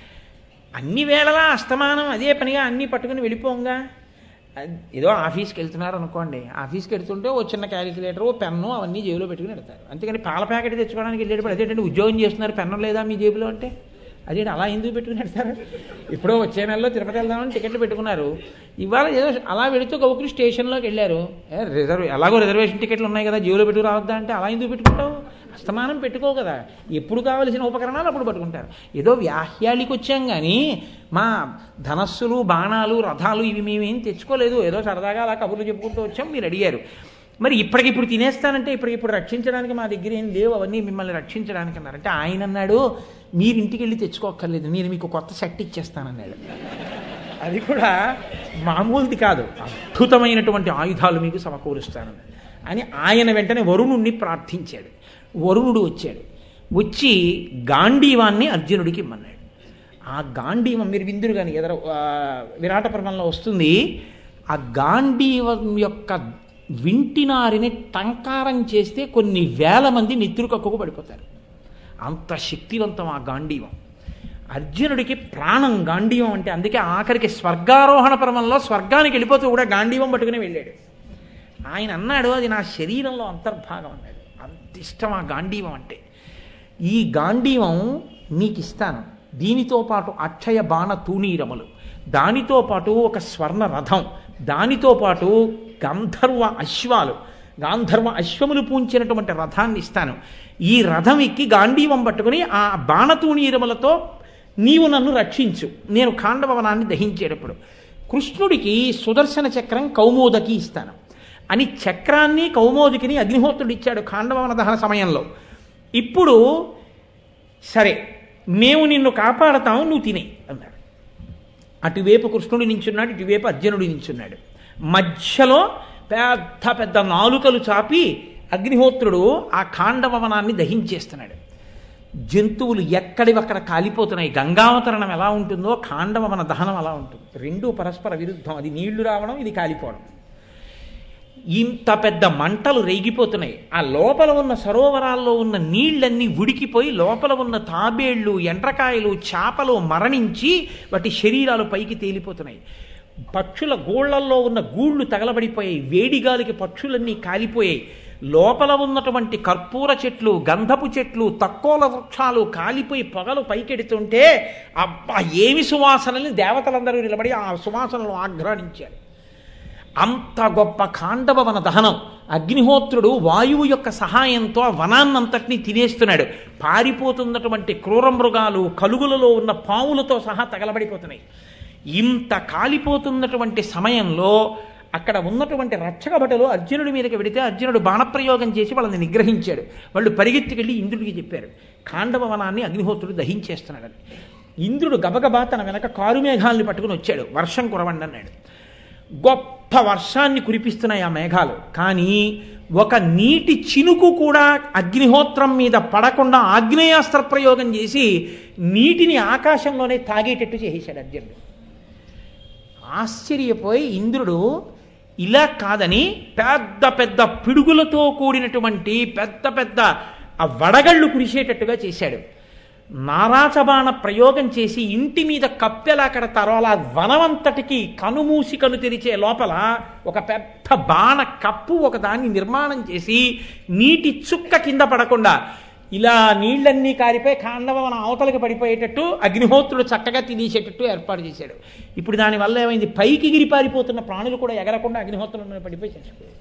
అన్ని వేళలా అస్తమానం అదే పనిగా అన్నీ పట్టుకుని వెళ్ళిపోంగా ఏదో ఆఫీస్కి వెళ్తున్నారు అనుకోండి ఆఫీస్కి వెళ్తుంటే ఓ చిన్న క్యాలిక్యులేటర్ ఓ పెన్ను అవన్నీ జేబులో పెట్టుకుని వెళ్తారు అంతేకాని పాల ప్యాకెట్ తెచ్చుకోవడానికి వెళ్ళేటప్పుడు అదేంటంటే ఉద్యోగం చేస్తున్నారు పెన్ను లేదా మీ జేబులో అంటే అదేంటి అలా ఎందుకు పెట్టుకుని వెళ్తారు ఇప్పుడో వచ్చే నెలలో తిరుపతి వెళ్దామని టికెట్లు పెట్టుకున్నారు ఇవాళ ఏదో అలా వెళుతూ గౌకులు స్టేషన్లోకి వెళ్ళారు ఏ రిజర్వ్ ఎలాగో రిజర్వేషన్ టికెట్లు ఉన్నాయి కదా జేబులో పెట్టుకు రావద్దా అంటే అలా ఎందుకు పెట్టుకుంటావు అస్తమానం పెట్టుకో కదా ఎప్పుడు కావలసిన ఉపకరణాలు అప్పుడు పట్టుకుంటారు ఏదో వ్యాహ్యాలికి వచ్చాం కానీ మా ధనస్సులు బాణాలు రథాలు ఇవి మేమేం తెచ్చుకోలేదు ఏదో సరదాగా అలా కబుర్లు చెప్పుకుంటూ వచ్చాం మీరు అడిగారు మరి ఇప్పటికిప్పుడు తినేస్తానంటే ఇప్పటికిప్పుడు రక్షించడానికి మా దగ్గర ఏం లేవు అవన్నీ మిమ్మల్ని రక్షించడానికి అన్నారు అంటే ఆయన అన్నాడు మీరు ఇంటికి వెళ్ళి తెచ్చుకోక్కర్లేదు నేను మీకు కొత్త సెట్ ఇచ్చేస్తానన్నాడు అది కూడా మామూలుది కాదు అద్భుతమైనటువంటి ఆయుధాలు మీకు సమకూరుస్తాను అని ఆయన వెంటనే వరుణుణ్ణి ప్రార్థించాడు వరుణుడు వచ్చాడు వచ్చి గాంధీవాన్ని అర్జునుడికి ఇమ్మన్నాడు ఆ గాంధీవం మీరు విందురు కానీ ఎదర విరాట పర్వంలో వస్తుంది ఆ గాంధీవం యొక్క వింటినారిని టంకారం చేస్తే కొన్ని వేల మంది నిద్రకక్కుకు పడిపోతారు అంత శక్తివంతం ఆ గాంధీవం అర్జునుడికి ప్రాణం గాంధీవం అంటే అందుకే ఆఖరికి స్వర్గారోహణ పర్వంలో స్వర్గానికి వెళ్ళిపోతూ కూడా గాంధీవం పట్టుకుని వెళ్ళాడు ఆయన అన్నాడు అది నా శరీరంలో అంతర్భాగం అన్నాడు అంత ఇష్టం ఆ గాంధీవం అంటే ఈ గాంధీవం నీకు ఇస్తాను దీనితో పాటు అక్షయ బాణ తూణీరములు దానితో పాటు ఒక స్వర్ణ రథం దానితో పాటు గంధర్వ అశ్వాలు గాంధర్వ అశ్వములు పూంచినటువంటి రథాన్ని ఇస్తాను ఈ రథం ఎక్కి గాంధీవం పట్టుకుని ఆ బాణతూణీరములతో నీవు నన్ను రక్షించు నేను ఖాండభవనాన్ని దహించేటప్పుడు కృష్ణుడికి సుదర్శన చక్రం కౌమోదకి ఇస్తాను అని చక్రాన్ని కౌమోదికిని అగ్నిహోత్రుడు ఇచ్చాడు ఖాండభవన దహన సమయంలో ఇప్పుడు సరే మేము నిన్ను కాపాడతాం నువ్వు తినే అన్నాడు అటువైపు కృష్ణుడు నించున్నాడు ఇటువైపు అర్జునుడు నించున్నాడు మధ్యలో పెద్ద పెద్ద నాలుకలు చాపి అగ్నిహోత్రుడు ఆ ఖాండభవనాన్ని దహించేస్తున్నాడు జంతువులు ఎక్కడివక్కడ కాలిపోతున్నాయి గంగావతరణం ఎలా ఉంటుందో ఖాండవమన దహనం అలా ఉంటుంది రెండూ పరస్పర విరుద్ధం అది నీళ్లు రావడం ఇది కాలిపోవడం ఇంత పెద్ద మంటలు రేగిపోతున్నాయి ఆ లోపల ఉన్న సరోవరాల్లో ఉన్న నీళ్ళన్నీ ఉడికిపోయి లోపల ఉన్న తాబేళ్లు ఎండ్రకాయలు చేపలు మరణించి వాటి శరీరాలు పైకి తేలిపోతున్నాయి పక్షుల గోళ్లల్లో ఉన్న గూళ్ళు తగలబడిపోయాయి వేడిగాలికి పక్షులన్నీ కాలిపోయాయి లోపల ఉన్నటువంటి కర్పూర చెట్లు గంధపు చెట్లు తక్కువల వృక్షాలు కాలిపోయి పొగలు పైకెడుతుంటే అబ్బా ఏమి సువాసనని దేవతలందరూ నిలబడి ఆ సువాసనలు ఆఘ్రానించారు అంత గొప్ప ఖాండవవన దహనం అగ్నిహోత్రుడు వాయువు యొక్క సహాయంతో ఆ వనాన్నంతటినీ తినేస్తున్నాడు పారిపోతున్నటువంటి క్రూర మృగాలు కలుగులలో ఉన్న పావులతో సహా తగలబడిపోతున్నాయి ఇంత కాలిపోతున్నటువంటి సమయంలో అక్కడ ఉన్నటువంటి రక్షక భటులు అర్జునుడి మీదకి వెడితే అర్జునుడు బాణప్రయోగం చేసి వాళ్ళని నిగ్రహించాడు వాళ్ళు పరిగెత్తుకెళ్ళి ఇంద్రుడికి చెప్పారు ఖాండవ వనాన్ని అగ్నిహోత్రుడు దహించేస్తున్నాడని ఇంద్రుడు గబగబా తన వెనక కారు మేఘాలని పట్టుకుని వచ్చాడు వర్షం కురవండి అన్నాడు గొప్ప వర్షాన్ని కురిపిస్తున్నాయి ఆ మేఘాలు కానీ ఒక నీటి చినుకు కూడా అగ్నిహోత్రం మీద పడకుండా ఆగ్నేయాస్త్ర ప్రయోగం చేసి నీటిని ఆకాశంలోనే తాగేటట్టు చేసేశాడు అర్జునుడు ఆశ్చర్యపోయి ఇంద్రుడు ఇలా కాదని పెద్ద పెద్ద పిడుగులతో కూడినటువంటి పెద్ద పెద్ద ఆ వడగళ్ళు కురిసేటట్టుగా చేశాడు నారాచబాణ ప్రయోగం చేసి ఇంటి మీద కప్పెలా కడతారో అలా వనమంతటికి కనుమూసి కను తెరిచే లోపల ఒక పెద్ద బాణ కప్పు ఒక దాన్ని నిర్మాణం చేసి నీటి చుక్క కింద పడకుండా ఇలా నీళ్ళన్నీ కారిపోయి కాండవన అవతలకి పడిపోయేటట్టు అగ్నిహోత్రుడు చక్కగా తినేసేటట్టు ఏర్పాటు చేశాడు ఇప్పుడు దానివల్ల ఏమైంది పైకి ఎగిరి పారిపోతున్న ప్రాణులు కూడా ఎగరకుండా అగ్నిహోత్రుడు పడిపోయి చచ్చిపోయాయి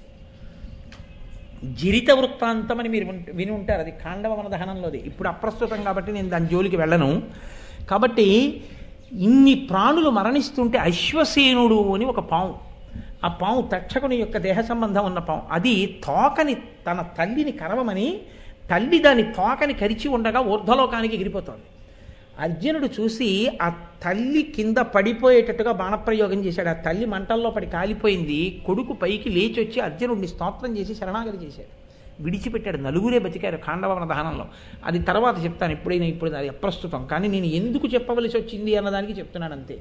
జిరిత వృత్తాంతం అని మీరు వింట- విని ఉంటారు అది ఖాండవన దహనంలోది ఇప్పుడు అప్రస్తుతం కాబట్టి నేను దాని జోలికి వెళ్ళను కాబట్టి ఇన్ని ప్రాణులు మరణిస్తుంటే అశ్వసేనుడు అని ఒక పాము ఆ పాము తక్షకుని యొక్క దేహ సంబంధం ఉన్న పాము అది తోకని తన తల్లిని కరవమని తల్లి దాని తోకని కరిచి ఉండగా ఊర్ధ్వలోకానికి ఎగిరిపోతోంది అర్జునుడు చూసి ఆ తల్లి కింద పడిపోయేటట్టుగా బాణప్రయోగం చేశాడు ఆ తల్లి మంటల్లో పడి కాలిపోయింది కొడుకు పైకి లేచి వచ్చి అర్జునుడిని స్తోత్రం చేసి శరణాగతి చేశాడు విడిచిపెట్టాడు నలుగురే బతికారు ఖాండవన దహనంలో అది తర్వాత చెప్తాను ఎప్పుడైనా ఇప్పుడు అది అప్రస్తుతం కానీ నేను ఎందుకు చెప్పవలసి వచ్చింది అన్నదానికి చెప్తున్నాను అంతే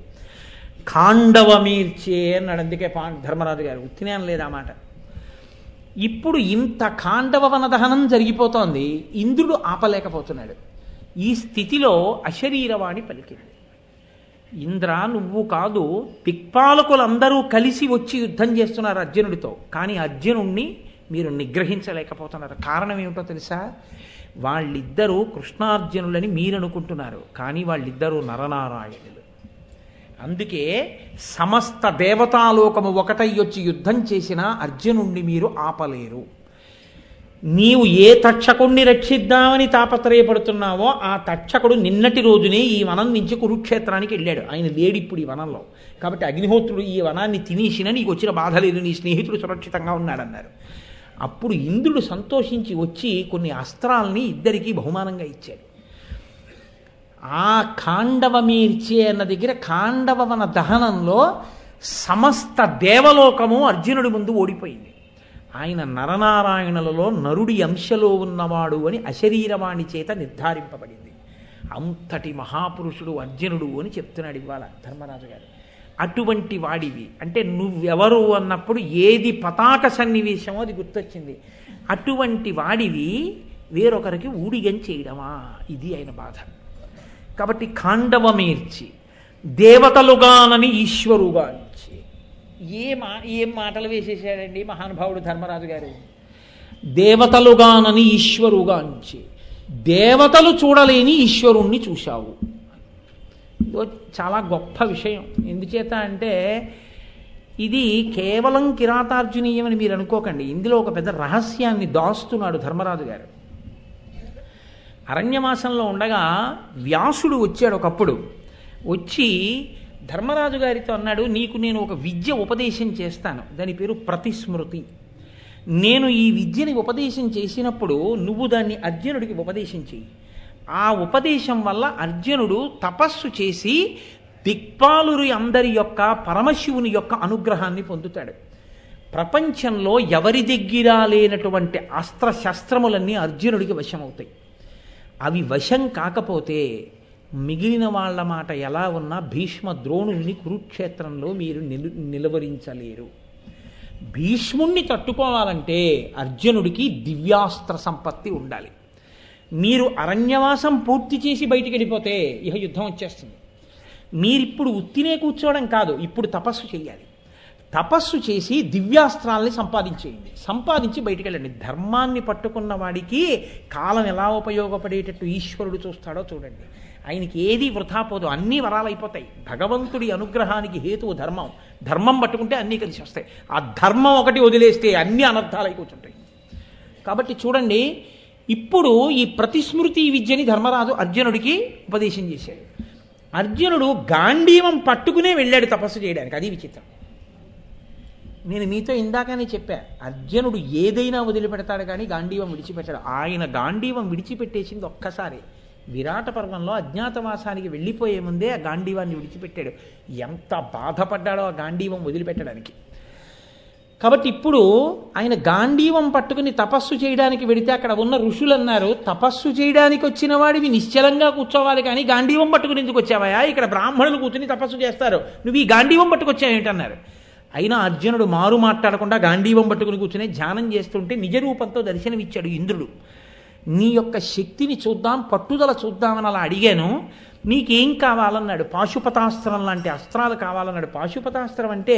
ఖాండవమీర్చే అన్నాడు అందుకే పా ధర్మరాజు గారు ఉత్తినేం లేదు ఆ మాట ఇప్పుడు ఇంత ఖాండవవన దహనం జరిగిపోతోంది ఇంద్రుడు ఆపలేకపోతున్నాడు ఈ స్థితిలో అశరీరవాణి పలికింది ఇంద్ర నువ్వు కాదు దిక్పాలకులందరూ కలిసి వచ్చి యుద్ధం చేస్తున్నారు అర్జునుడితో కానీ అర్జునుణ్ణి మీరు నిగ్రహించలేకపోతున్నారు కారణం ఏమిటో తెలుసా వాళ్ళిద్దరూ కృష్ణార్జునులని మీరు అనుకుంటున్నారు కానీ వాళ్ళిద్దరూ నరనారాయణులు అందుకే సమస్త దేవతాలోకము ఒకటై వచ్చి యుద్ధం చేసినా అర్జునుణ్ణి మీరు ఆపలేరు నీవు ఏ తక్షకుణ్ణి రక్షిద్దామని తాపత్రయపడుతున్నావో ఆ తక్షకుడు నిన్నటి రోజునే ఈ వనం నుంచి కురుక్షేత్రానికి వెళ్ళాడు ఆయన లేడు ఇప్పుడు ఈ వనంలో కాబట్టి అగ్నిహోత్రుడు ఈ వనాన్ని తినేసిన నీకు వచ్చిన బాధ లేదు నీ స్నేహితుడు సురక్షితంగా ఉన్నాడన్నారు అప్పుడు ఇంద్రుడు సంతోషించి వచ్చి కొన్ని అస్త్రాల్ని ఇద్దరికీ బహుమానంగా ఇచ్చాడు ఆ ఖాండవమీర్చే అన్న దగ్గర ఖాండవవన దహనంలో సమస్త దేవలోకము అర్జునుడి ముందు ఓడిపోయింది ఆయన నరనారాయణులలో నరుడి అంశలో ఉన్నవాడు అని అశరీరవాణి చేత నిర్ధారింపబడింది అంతటి మహాపురుషుడు అర్జునుడు అని చెప్తున్నాడు ఇవాళ ధర్మరాజు గారు అటువంటి వాడివి అంటే నువ్వెవరు అన్నప్పుడు ఏది పతాక సన్నివేశమో అది గుర్తొచ్చింది అటువంటి వాడివి వేరొకరికి ఊడిగం చేయడమా ఇది ఆయన బాధ కాబట్టి ఖాండవమేర్చి దేవతలుగానని ఈశ్వరుగాంచి ఏ మా ఏం మాటలు వేసేసాడండి మహానుభావుడు ధర్మరాజు గారు దేవతలుగానని ఈశ్వరుగాంచి దేవతలు చూడలేని ఈశ్వరుణ్ణి చూశావు ఇదో చాలా గొప్ప విషయం ఎందుచేత అంటే ఇది కేవలం కిరాతార్జునీయం అని మీరు అనుకోకండి ఇందులో ఒక పెద్ద రహస్యాన్ని దాస్తున్నాడు ధర్మరాజు గారు అరణ్యమాసంలో ఉండగా వ్యాసుడు వచ్చాడు ఒకప్పుడు వచ్చి ధర్మరాజు గారితో అన్నాడు నీకు నేను ఒక విద్య ఉపదేశం చేస్తాను దాని పేరు ప్రతిస్మృతి నేను ఈ విద్యని ఉపదేశం చేసినప్పుడు నువ్వు దాన్ని అర్జునుడికి ఉపదేశం చెయ్యి ఆ ఉపదేశం వల్ల అర్జునుడు తపస్సు చేసి దిక్పాలురి అందరి యొక్క పరమశివుని యొక్క అనుగ్రహాన్ని పొందుతాడు ప్రపంచంలో ఎవరి దగ్గర లేనటువంటి అస్త్ర శస్త్రములన్నీ అర్జునుడికి వశమవుతాయి అవి వశం కాకపోతే మిగిలిన వాళ్ళ మాట ఎలా ఉన్నా భీష్మ ద్రోణుల్ని కురుక్షేత్రంలో మీరు నిలు నిలువరించలేరు భీష్ముణ్ణి తట్టుకోవాలంటే అర్జునుడికి దివ్యాస్త్ర సంపత్తి ఉండాలి మీరు అరణ్యవాసం పూర్తి చేసి బయటికి వెళ్ళిపోతే ఇహ యుద్ధం వచ్చేస్తుంది మీరిప్పుడు ఉత్తినే కూర్చోవడం కాదు ఇప్పుడు తపస్సు చేయాలి తపస్సు చేసి దివ్యాస్త్రాల్ని సంపాదించేయండి సంపాదించి బయటికి వెళ్ళండి ధర్మాన్ని పట్టుకున్న వాడికి కాలం ఎలా ఉపయోగపడేటట్టు ఈశ్వరుడు చూస్తాడో చూడండి ఆయనకి ఏది వృధా పోదు అన్నీ వరాలైపోతాయి భగవంతుడి అనుగ్రహానికి హేతువు ధర్మం ధర్మం పట్టుకుంటే అన్నీ కలిసి వస్తాయి ఆ ధర్మం ఒకటి వదిలేస్తే అన్ని అనర్థాలై కూర్చుంటాయి కాబట్టి చూడండి ఇప్పుడు ఈ ప్రతిస్మృతి విద్యని ధర్మరాజు అర్జునుడికి ఉపదేశం చేశాడు అర్జునుడు గాంధీవం పట్టుకునే వెళ్ళాడు తపస్సు చేయడానికి అది విచిత్రం నేను మీతో ఇందాకనే చెప్పా అర్జునుడు ఏదైనా వదిలిపెడతాడు కానీ గాంధీవం విడిచిపెట్టాడు ఆయన గాంధీవం విడిచిపెట్టేసింది ఒక్కసారి విరాట పర్వంలో అజ్ఞాతవాసానికి వెళ్ళిపోయే ముందే ఆ గాంధీవాన్ని విడిచిపెట్టాడు ఎంత బాధపడ్డాడో ఆ గాంధీవం వదిలిపెట్టడానికి కాబట్టి ఇప్పుడు ఆయన గాంధీవం పట్టుకుని తపస్సు చేయడానికి వెడితే అక్కడ ఉన్న ఋషులు అన్నారు తపస్సు చేయడానికి వచ్చిన వాడివి నిశ్చలంగా కూర్చోవాలి కానీ గాంధీవం పట్టుకుని ఎందుకు వచ్చావయా ఇక్కడ బ్రాహ్మణులు కూర్చుని తపస్సు చేస్తారు నువ్వు ఈ గాంధీవం పట్టుకొచ్చావు ఏంటన్నారు అయినా అర్జునుడు మారు మాట్లాడకుండా గాంధీవం పట్టుకుని కూర్చుని ధ్యానం చేస్తుంటే నిజ రూపంతో దర్శనమిచ్చాడు ఇంద్రుడు నీ యొక్క శక్తిని చూద్దాం పట్టుదల చూద్దామని అలా అడిగాను నీకేం కావాలన్నాడు పాశుపతాస్త్రం లాంటి అస్త్రాలు కావాలన్నాడు పాశుపతాస్త్రం అంటే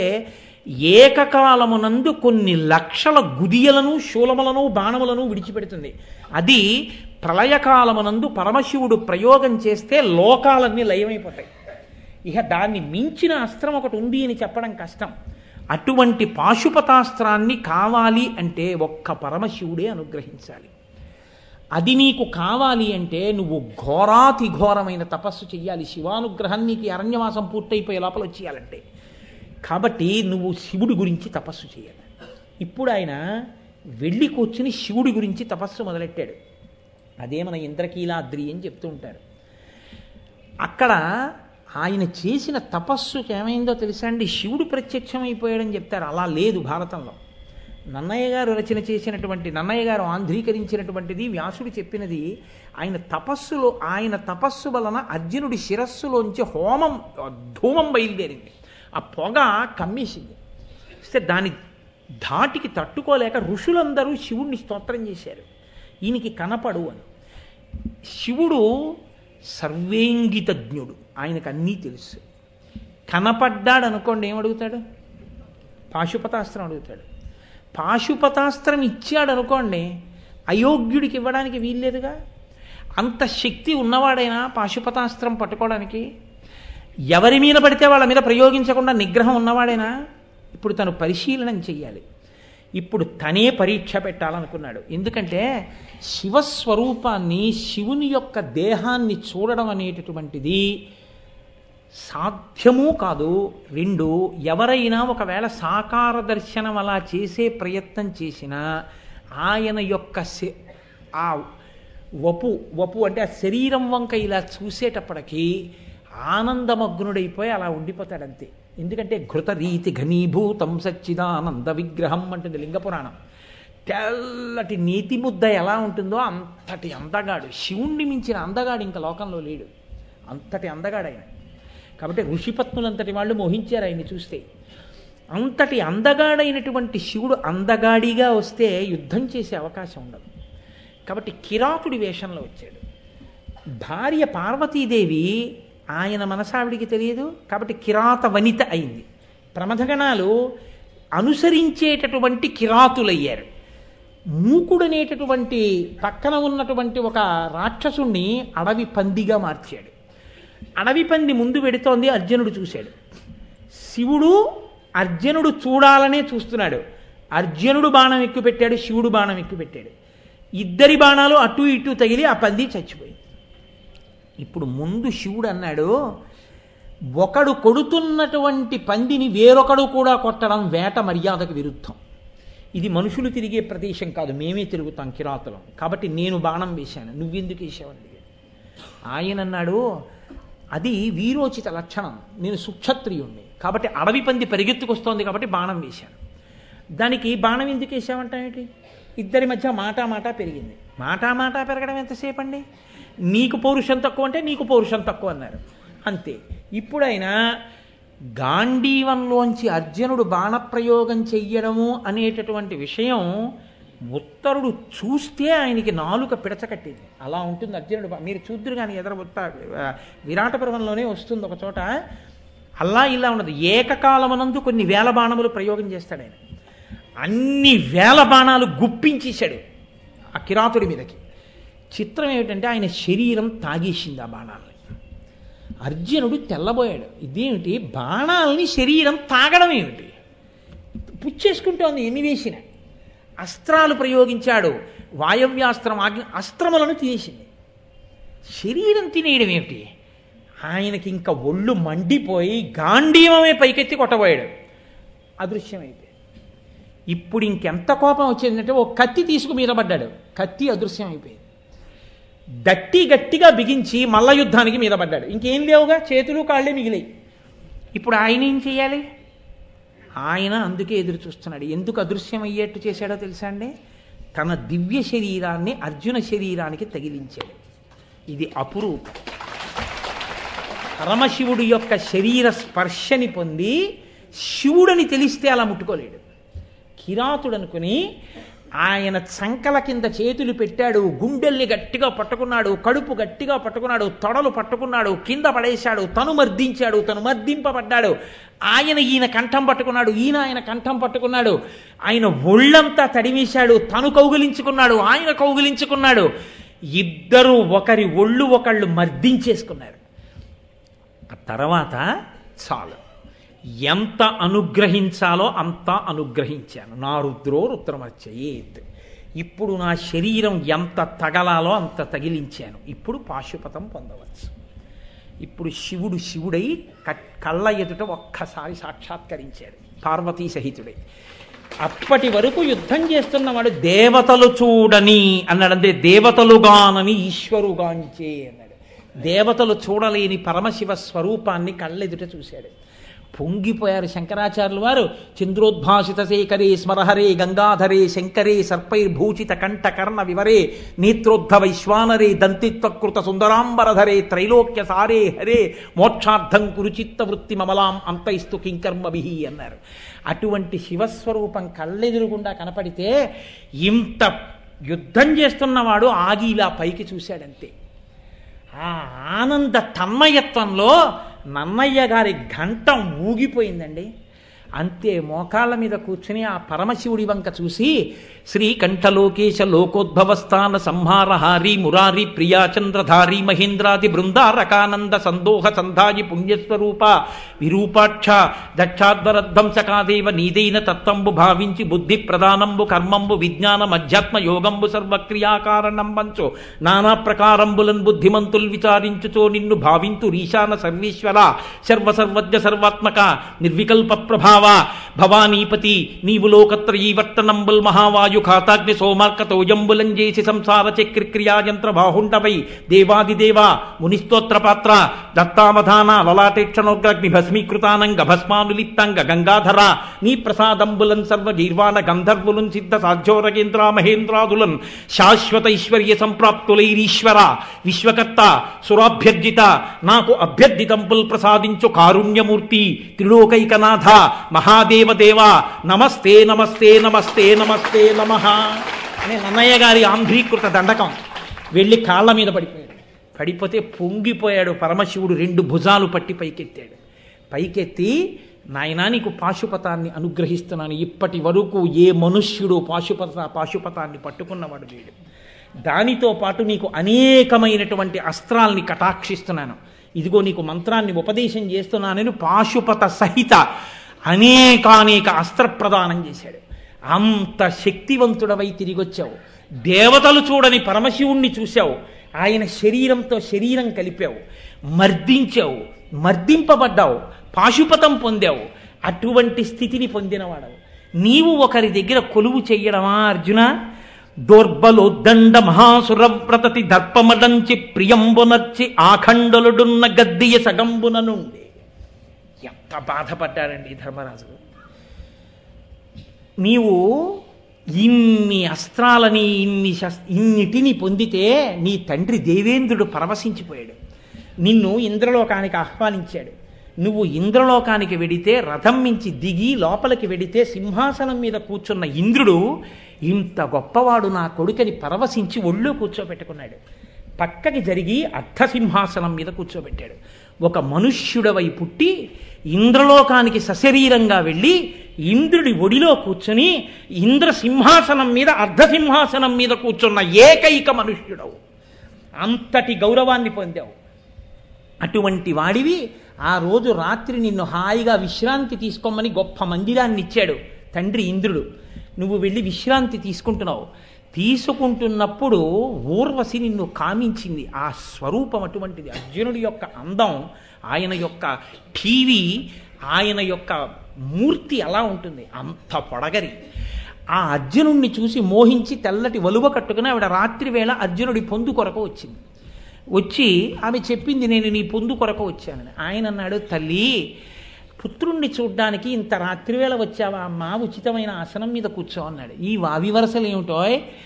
ఏకకాలమునందు కొన్ని లక్షల గుదియలను శూలములను బాణములను విడిచిపెడుతుంది అది ప్రళయకాలమునందు పరమశివుడు ప్రయోగం చేస్తే లోకాలన్నీ లయమైపోతాయి ఇక దాన్ని మించిన అస్త్రం ఒకటి ఉంది అని చెప్పడం కష్టం అటువంటి పాశుపతాస్త్రాన్ని కావాలి అంటే ఒక్క పరమశివుడే అనుగ్రహించాలి అది నీకు కావాలి అంటే నువ్వు ఘోరాతి ఘోరమైన తపస్సు చెయ్యాలి శివానుగ్రహం నీకు ఈ అరణ్యవాసం పూర్తయిపోయే లోపల వచ్చేయాలంటే కాబట్టి నువ్వు శివుడి గురించి తపస్సు చేయాలి ఇప్పుడు ఆయన వెళ్ళి కూర్చుని శివుడి గురించి తపస్సు మొదలెట్టాడు అదే మన ఇంద్రకీలాద్రి అని చెప్తూ ఉంటారు అక్కడ ఆయన చేసిన తపస్సుకి ఏమైందో తెలుసా అండి శివుడు ప్రత్యక్షమైపోయాడని చెప్తారు అలా లేదు భారతంలో నన్నయ్య గారు రచన చేసినటువంటి నన్నయ్య గారు ఆంధ్రీకరించినటువంటిది వ్యాసుడు చెప్పినది ఆయన తపస్సులో ఆయన తపస్సు వలన అర్జునుడి శిరస్సులోంచి హోమం ధూమం బయలుదేరింది ఆ పొగ కమ్మేసింది ఇస్తే దాని ధాటికి తట్టుకోలేక ఋషులందరూ శివుణ్ణి స్తోత్రం చేశారు ఈయనకి కనపడు అని శివుడు సర్వేంగితజ్ఞుడు ఆయనకు అన్నీ తెలుసు కనపడ్డాడు అనుకోండి ఏమడుగుతాడు పాశుపతాస్త్రం అడుగుతాడు పాశుపతాస్త్రం ఇచ్చాడు అనుకోండి అయోగ్యుడికి ఇవ్వడానికి వీల్లేదుగా అంత శక్తి ఉన్నవాడైనా పాశుపతాస్త్రం పట్టుకోవడానికి ఎవరి మీద పడితే వాళ్ళ మీద ప్రయోగించకుండా నిగ్రహం ఉన్నవాడైనా ఇప్పుడు తను పరిశీలనం చెయ్యాలి ఇప్పుడు తనే పరీక్ష పెట్టాలనుకున్నాడు ఎందుకంటే శివస్వరూపాన్ని శివుని యొక్క దేహాన్ని చూడడం అనేటటువంటిది సాధ్యమూ కాదు రెండు ఎవరైనా ఒకవేళ సాకార దర్శనం అలా చేసే ప్రయత్నం చేసినా ఆయన యొక్క శ- ఆ వపు వపు అంటే ఆ శరీరం వంక ఇలా చూసేటప్పటికీ ఆనందమగ్నుడైపోయి అలా ఉండిపోతాడు అంతే ఎందుకంటే ఘృతరీతి ఘనీభూతం సచ్చిదానంద విగ్రహం అంటుంది లింగపురాణం తెల్లటి నీతి ముద్ద ఎలా ఉంటుందో అంతటి అందగాడు శివుణ్ణి మించిన అందగాడు ఇంకా లోకంలో లేడు అంతటి అందగాడు ఆయన కాబట్టి ఋషిపత్నులంతటి వాళ్ళు మోహించారు ఆయన్ని చూస్తే అంతటి అందగాడైనటువంటి శివుడు అందగాడిగా వస్తే యుద్ధం చేసే అవకాశం ఉండదు కాబట్టి కిరాతుడి వేషంలో వచ్చాడు భార్య పార్వతీదేవి ఆయన మనసావిడికి తెలియదు కాబట్టి కిరాత వనిత అయింది ప్రమథగణాలు అనుసరించేటటువంటి కిరాతులయ్యారు మూకుడనేటటువంటి పక్కన ఉన్నటువంటి ఒక రాక్షసుణ్ణి అడవి పందిగా మార్చాడు అడవి పంది ముందు పెడుతోంది అర్జునుడు చూశాడు శివుడు అర్జునుడు చూడాలనే చూస్తున్నాడు అర్జునుడు బాణం ఎక్కువ పెట్టాడు శివుడు బాణం ఎక్కువ పెట్టాడు ఇద్దరి బాణాలు అటు ఇటు తగిలి ఆ పంది చచ్చిపోయింది ఇప్పుడు ముందు శివుడు అన్నాడు ఒకడు కొడుతున్నటువంటి పందిని వేరొకడు కూడా కొట్టడం వేట మర్యాదకు విరుద్ధం ఇది మనుషులు తిరిగే ప్రదేశం కాదు మేమే తిరుగుతాం కిరాతులం కాబట్టి నేను బాణం వేశాను నువ్వెందుకు వేసావని అడిగాడు ఆయన అన్నాడు అది వీరోచిత లక్షణం నేను సుక్షత్రియుణ్ణి కాబట్టి అడవి పంది పరిగెత్తుకొస్తోంది కాబట్టి బాణం వేశాను దానికి బాణం ఎందుకు వేసామంటామేంటి ఇద్దరి మధ్య మాటా మాట పెరిగింది మాటా మాట పెరగడం ఎంతసేపు అండి నీకు పౌరుషం తక్కువ అంటే నీకు పౌరుషం తక్కువ అన్నారు అంతే ఇప్పుడైనా గాంధీవంలోంచి అర్జునుడు బాణప్రయోగం చెయ్యడము అనేటటువంటి విషయం ఉత్తరుడు చూస్తే ఆయనకి నాలుక పిడచకట్టింది అలా ఉంటుంది అర్జునుడు బా- మీరు చూద్దరు కానీ ఎదర ఉత్త విరాట పర్వంలోనే వస్తుంది ఒక చోట అలా ఇలా ఉండదు ఏకకాలమనందు కొన్ని వేల బాణములు ప్రయోగం చేస్తాడు ఆయన అన్ని వేల బాణాలు గుప్పించేశాడు ఆ కిరాతుడి మీదకి చిత్రం ఏమిటంటే ఆయన శరీరం తాగేసింది ఆ బాణాలని అర్జునుడు తెల్లబోయాడు ఇదేమిటి బాణాలని శరీరం తాగడం ఏమిటి పుచ్చేసుకుంటోంది ఎన్ని వేసిన అస్త్రాలు ప్రయోగించాడు వాయవ్యాస్త్రం ఆగ్ని అస్త్రములను తీసింది శరీరం తినేయడం ఏమిటి ఆయనకి ఇంకా ఒళ్ళు మండిపోయి గాంధీవమే పైకెత్తి కొట్టబోయాడు అదృశ్యమైపోయింది ఇప్పుడు ఇంకెంత కోపం వచ్చిందంటే ఓ కత్తి తీసుకు మీద పడ్డాడు కత్తి అదృశ్యం అయిపోయింది దట్టి గట్టిగా బిగించి మల్ల యుద్ధానికి మీద పడ్డాడు ఇంకేం లేవుగా చేతులు కాళ్ళే మిగిలాయి ఇప్పుడు ఆయన ఏం చేయాలి ఆయన అందుకే ఎదురు చూస్తున్నాడు ఎందుకు అదృశ్యం అయ్యేట్టు చేశాడో తెలుసా అండి తన దివ్య శరీరాన్ని అర్జున శరీరానికి తగిలించాడు ఇది అపురూపం పరమశివుడి యొక్క శరీర స్పర్శని పొంది శివుడని తెలిస్తే అలా ముట్టుకోలేడు కిరాతుడు అనుకుని ఆయన చంకల కింద చేతులు పెట్టాడు గుండెల్ని గట్టిగా పట్టుకున్నాడు కడుపు గట్టిగా పట్టుకున్నాడు తొడలు పట్టుకున్నాడు కింద పడేశాడు తను మర్దించాడు తను మర్దింపబడ్డాడు ఆయన ఈయన కంఠం పట్టుకున్నాడు ఈయన ఆయన కంఠం పట్టుకున్నాడు ఆయన ఒళ్ళంతా తడిమేశాడు తను కౌగిలించుకున్నాడు ఆయన కౌగిలించుకున్నాడు ఇద్దరు ఒకరి ఒళ్ళు ఒకళ్ళు మర్దించేసుకున్నారు ఆ తర్వాత చాలు ఎంత అనుగ్రహించాలో అంత అనుగ్రహించాను నా రుద్రో రుద్రమర్చయేత్ ఇప్పుడు నా శరీరం ఎంత తగలాలో అంత తగిలించాను ఇప్పుడు పాశుపతం పొందవచ్చు ఇప్పుడు శివుడు శివుడై క- కళ్ళ ఎదుట ఒక్కసారి సాక్షాత్కరించాడు పార్వతీ సహితుడై అప్పటి వరకు యుద్ధం చేస్తున్నవాడు దేవతలు చూడని అన్నాడు అంటే దేవతలుగానని ఈశ్వరుగాంచే అన్నాడు దేవతలు చూడలేని పరమశివ స్వరూపాన్ని కళ్ళెదుట చూశాడు పొంగిపోయారు శంకరాచార్యులు వారు చంద్రోద్భాసిత శేఖరే స్మరహరే గంగాధరే శంకరే సర్పైర్భూషిత కంఠ కర్ణ వివరే నేత్రోద్ధ వైశ్వానరే దంతిత్వకృత సుందరాంబరధరే త్రైలోక్య సారే హరే మోక్షార్థం కురుచిత్త వృత్తి మమలాం అంతైస్తు కింకర్మభిహి అన్నారు అటువంటి శివస్వరూపం కళ్ళెదురుగుండా కనపడితే ఇంత యుద్ధం చేస్తున్నవాడు ఆగి ఇలా పైకి చూశాడంతే ఆ ఆనంద తన్మయత్వంలో నన్నయ్య గారి ఘంటం ఊగిపోయిందండి అంతే మోకాళ్ళ మీద కూర్చుని ఆ పరమశివుడి వంక చూసి శ్రీకంఠలోకేశ లోకోద్భవస్థాన సంహారహారి మురారి ప్రియాచంద్రధారి మహేంద్రాది బృందారకానంద సందోహ సంధాయి పుణ్యస్వరూప విరూపాక్ష దక్షాధ్వరధ్వంసకాదేవ నీదైన తత్వంబు భావించి బుద్ధి ప్రధానంబు కర్మంబు విజ్ఞానం అధ్యాత్మ యోగంబు సర్వక్రియాకారణంబంచు నానా ప్రకారంబులన్ బుద్ధిమంతుల్ విచారించుచో నిన్ను భావింతు రీశాన సర్వేశ్వర సర్వసర్వజ్ఞ సర్వాత్మక నిర్వికల్ప ప్రభావ భవానీపతి నీవు లోకత్రయీవర్తనంబుల్ మహావాయు ఖాతాగ్ని సోమార్కతోయంబులం చేసి సంసార చక్రి క్రియాయంత్ర బాహుండవై దేవాదిదేవ మునిస్తోత్ర పాత్ర దత్తావధాన లలాటేక్షణోగ్రగ్ని భస్మీకృతానంగ భస్మానులిప్తాంగ గంగాధర నీ ప్రసాదంబులన్ సర్వ గీర్వాణ గంధర్వులన్ సిద్ధ సాధ్యోరగేంద్ర మహేంద్రాదులన్ శాశ్వత ఐశ్వర్య సంప్రాప్తులైరీశ్వర విశ్వకర్త సురాభ్యర్థిత నాకు అభ్యర్థితంపుల్ ప్రసాదించు కారుణ్యమూర్తి త్రిలోకైకనాథ మహాదేవదేవ నమస్తే నమస్తే నమస్తే నమస్తే నమ అనే నన్నయ్య గారి ఆంధ్రీకృత దండకం వెళ్ళి కాళ్ళ మీద పడిపోయాడు పడిపోతే పొంగిపోయాడు పరమశివుడు రెండు భుజాలు పట్టి పైకెత్తాడు పైకెత్తి నాయనా నీకు పాశుపతాన్ని అనుగ్రహిస్తున్నాను ఇప్పటి వరకు ఏ మనుష్యుడు పాశుపత పాశుపతాన్ని పట్టుకున్నవాడు లేడు దానితో పాటు నీకు అనేకమైనటువంటి అస్త్రాల్ని కటాక్షిస్తున్నాను ఇదిగో నీకు మంత్రాన్ని ఉపదేశం చేస్తున్నానని పాశుపత సహిత అనేకానేక అస్త్ర ప్రదానం చేశాడు అంత శక్తివంతుడవై తిరిగొచ్చావు దేవతలు చూడని పరమశివుణ్ణి చూశావు ఆయన శరీరంతో శరీరం కలిపావు మర్దించావు మర్దింపబడ్డావు పాశుపతం పొందావు అటువంటి స్థితిని పొందినవాడవు నీవు ఒకరి దగ్గర కొలువు చెయ్యడమా అర్జున దోర్బలోద్దండ మహాసురవ్రతతి దర్పమడంచి ప్రియంబునర్చి ఆఖండలుడున్న గద్దియ సగంబున నుండి ఎంత బాధపడ్డాడండి ధర్మరాజు నీవు ఇన్ని అస్త్రాలని ఇన్ని శస్ ఇన్నిటిని పొందితే నీ తండ్రి దేవేంద్రుడు పరవశించిపోయాడు నిన్ను ఇంద్రలోకానికి ఆహ్వానించాడు నువ్వు ఇంద్రలోకానికి వెడితే రథం మించి దిగి లోపలికి వెడితే సింహాసనం మీద కూర్చున్న ఇంద్రుడు ఇంత గొప్పవాడు నా కొడుకని పరవశించి ఒళ్ళో కూర్చోబెట్టుకున్నాడు పక్కకి జరిగి అర్ధసింహాసనం మీద కూర్చోబెట్టాడు ఒక మనుష్యుడవై పుట్టి ఇంద్రలోకానికి సశరీరంగా వెళ్ళి ఇంద్రుడి ఒడిలో కూర్చొని ఇంద్ర సింహాసనం మీద అర్ధసింహాసనం మీద కూర్చున్న ఏకైక మనుష్యుడవు అంతటి గౌరవాన్ని పొందావు అటువంటి వాడివి ఆ రోజు రాత్రి నిన్ను హాయిగా విశ్రాంతి తీసుకోమని గొప్ప మందిరాన్ని ఇచ్చాడు తండ్రి ఇంద్రుడు నువ్వు వెళ్ళి విశ్రాంతి తీసుకుంటున్నావు తీసుకుంటున్నప్పుడు ఊర్వశి నిన్ను కామించింది ఆ స్వరూపం అటువంటిది అర్జునుడి యొక్క అందం ఆయన యొక్క టీవీ ఆయన యొక్క మూర్తి అలా ఉంటుంది అంత పొడగరి ఆ అర్జునుడిని చూసి మోహించి తెల్లటి వలువ కట్టుకుని ఆవిడ రాత్రి వేళ అర్జునుడి పొందు కొరకు వచ్చింది వచ్చి ఆమె చెప్పింది నేను నీ పొందు కొరకు వచ్చానని ఆయన అన్నాడు తల్లి పుత్రుణ్ణి చూడ్డానికి ఇంత రాత్రివేళ వచ్చావా అమ్మా ఉచితమైన ఆసనం మీద కూర్చో అన్నాడు ఈ వావి వరసలు ఏమిటో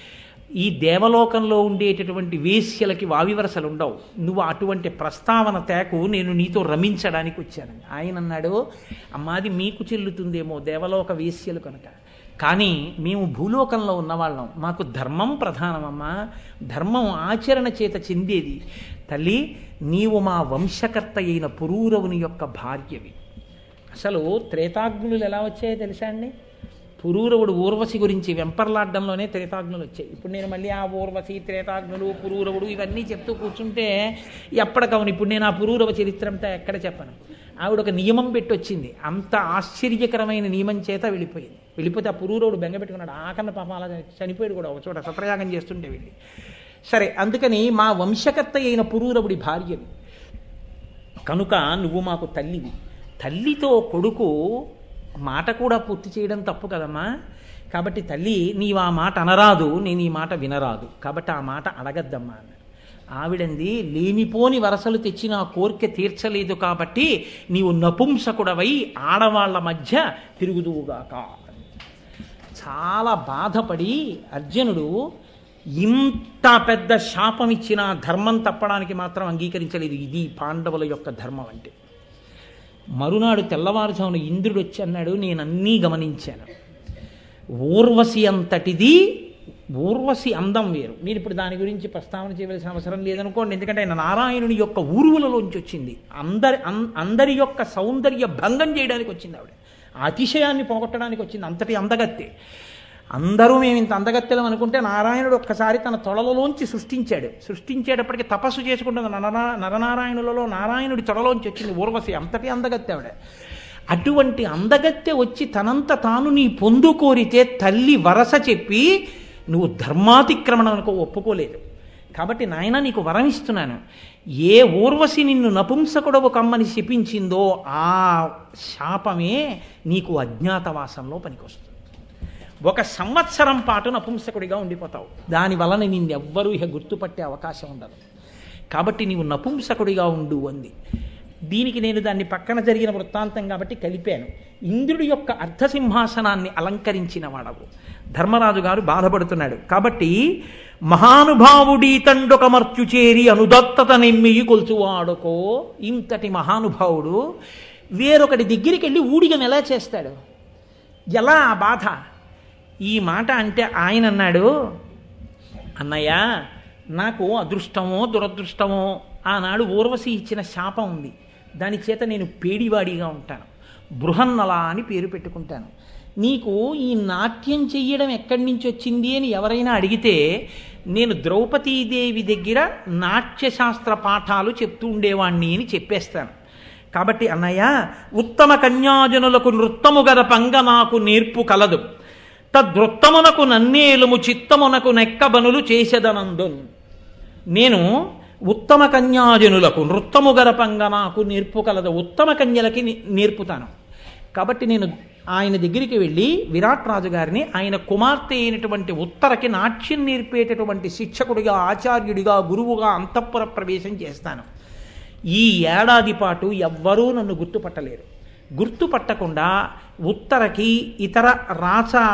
ఈ దేవలోకంలో ఉండేటటువంటి వేశ్యలకి వావి వరసలు ఉండవు నువ్వు అటువంటి ప్రస్తావన తేకు నేను నీతో రమించడానికి వచ్చాను ఆయన అన్నాడు అమ్మాది మీకు చెల్లుతుందేమో దేవలోక వేశ్యలు కనుక కానీ మేము భూలోకంలో ఉన్నవాళ్ళం మాకు ధర్మం ప్రధానమమ్మా ధర్మం ఆచరణ చేత చెందేది తల్లి నీవు మా వంశకర్త అయిన పురూరవుని యొక్క భార్యవి అసలు త్రేతాగ్నులు ఎలా వచ్చాయో తెలుసా అండి పురూరవుడు ఊర్వశి గురించి వెంపర్లాడ్డంలోనే త్రేతాగ్నులు వచ్చాయి ఇప్పుడు నేను మళ్ళీ ఆ ఊర్వశి త్రేతాగ్నులు పురూరవుడు ఇవన్నీ చెప్తూ కూర్చుంటే ఎప్పటికవును ఇప్పుడు నేను ఆ పురూరవ చరిత్ర అంతా ఎక్కడ చెప్పను ఆవిడ ఒక నియమం పెట్టొచ్చింది అంత ఆశ్చర్యకరమైన నియమం చేత వెళ్ళిపోయింది వెళ్ళిపోతే ఆ పురూరవుడు బెంగ పెట్టుకున్నాడు ఆకన్న పాపం అలా చనిపోయాడు కూడా ఒక చోట సత్రయాగం చేస్తుంటే వెళ్ళి సరే అందుకని మా వంశకర్త అయిన పురూరవుడి భార్యవి కనుక నువ్వు మాకు తల్లివి తల్లితో కొడుకు మాట కూడా పూర్తి చేయడం తప్పు కదమ్మా కాబట్టి తల్లి నీవు ఆ మాట అనరాదు నేను ఈ మాట వినరాదు కాబట్టి ఆ మాట అడగద్దమ్మా అన్నాడు ఆవిడంది లేనిపోని వరసలు తెచ్చి నా కోరిక తీర్చలేదు కాబట్టి నీవు నపుంసకుడవై ఆడవాళ్ల మధ్య తిరుగుదువుగాక చాలా బాధపడి అర్జునుడు ఇంత పెద్ద శాపం ఇచ్చిన ధర్మం తప్పడానికి మాత్రం అంగీకరించలేదు ఇది పాండవుల యొక్క ధర్మం అంటే మరునాడు తెల్లవారుజామున ఇంద్రుడు వచ్చి అన్నాడు నేను అన్నీ గమనించాను ఊర్వశి అంతటిది ఊర్వశి అందం వేరు నేను ఇప్పుడు దాని గురించి ప్రస్తావన చేయవలసిన అవసరం లేదనుకోండి ఎందుకంటే ఆయన నారాయణుని యొక్క ఊరువులలోంచి వచ్చింది అందరి అం- అందరి యొక్క సౌందర్య భంగం చేయడానికి వచ్చింది ఆవిడ ఆ అతిశయాన్ని పోగొట్టడానికి వచ్చింది అంతటి అందగత్తే అందరూ మేము ఇంత అందగత్తెలం అనుకుంటే నారాయణుడు ఒక్కసారి తన తొడలలోంచి సృష్టించాడు సృష్టించేటప్పటికి తపస్సు చేసుకుంటున్న నరనా నరనారాయణులలో నారాయణుడి తొడలోంచి వచ్చింది ఊర్వశి అంతటి అందగత్తె ఆవిడ అటువంటి అందగత్తె వచ్చి తనంత తాను నీ పొందు కోరితే తల్లి వరస చెప్పి నువ్వు ధర్మాతిక్రమణకు ఒప్పుకోలేదు కాబట్టి నాయన నీకు వరం ఇస్తున్నాను ఏ ఊర్వశి నిన్ను నపుంసకుడవు కమ్మని శపించిందో ఆ శాపమే నీకు అజ్ఞాతవాసంలో పనికొస్తుంది ఒక సంవత్సరం పాటు నపుంసకుడిగా ఉండిపోతావు దాని వలన నిన్నెవ్వరూ ఇక గుర్తుపట్టే అవకాశం ఉండదు కాబట్టి నీవు నపుంసకుడిగా ఉండు అంది దీనికి నేను దాన్ని పక్కన జరిగిన వృత్తాంతం కాబట్టి కలిపాను ఇంద్రుడి యొక్క అర్ధసింహాసనాన్ని అలంకరించిన వాడవు ధర్మరాజు గారు బాధపడుతున్నాడు కాబట్టి మహానుభావుడి తండొక మర్చు చేరి అనుదత్తత నెమ్మియి కొలుచువాడుకో ఇంతటి మహానుభావుడు వేరొకటి దగ్గరికి వెళ్ళి ఊడిగను ఎలా చేస్తాడు ఎలా ఆ బాధ ఈ మాట అంటే ఆయన అన్నాడు అన్నయ్య నాకు అదృష్టమో దురదృష్టమో ఆనాడు ఊర్వశి ఇచ్చిన శాపం ఉంది దాని చేత నేను పేడివాడిగా ఉంటాను బృహన్నల అని పేరు పెట్టుకుంటాను నీకు ఈ నాట్యం చెయ్యడం ఎక్కడి నుంచి వచ్చింది అని ఎవరైనా అడిగితే నేను ద్రౌపదీదేవి దగ్గర నాట్యశాస్త్ర పాఠాలు చెప్తూ ఉండేవాణ్ణి అని చెప్పేస్తాను కాబట్టి అన్నయ్య ఉత్తమ కన్యాజనులకు నృత్తము గదపంగ నాకు నేర్పు కలదు తద్వృత్తమునకు నన్నేలుము చిత్తమునకు నెక్కబనులు చేసెదనందున్ నేను ఉత్తమ కన్యాజనులకు నృత్తము గరపంగా నాకు నేర్పు కలదు ఉత్తమ కన్యలకి నే- నేర్పుతాను కాబట్టి నేను ఆయన దగ్గరికి వెళ్ళి విరాట్ రాజు గారిని ఆయన కుమార్తె అయినటువంటి ఉత్తరకి నాట్యం నేర్పేటటువంటి శిక్షకుడిగా ఆచార్యుడిగా గురువుగా అంతఃపుర ప్రవేశం చేస్తాను ఈ ఏడాది పాటు ఎవ్వరూ నన్ను గుర్తుపట్టలేరు గుర్తుపట్టకుండా ఉత్తరకి ఇతర రాచ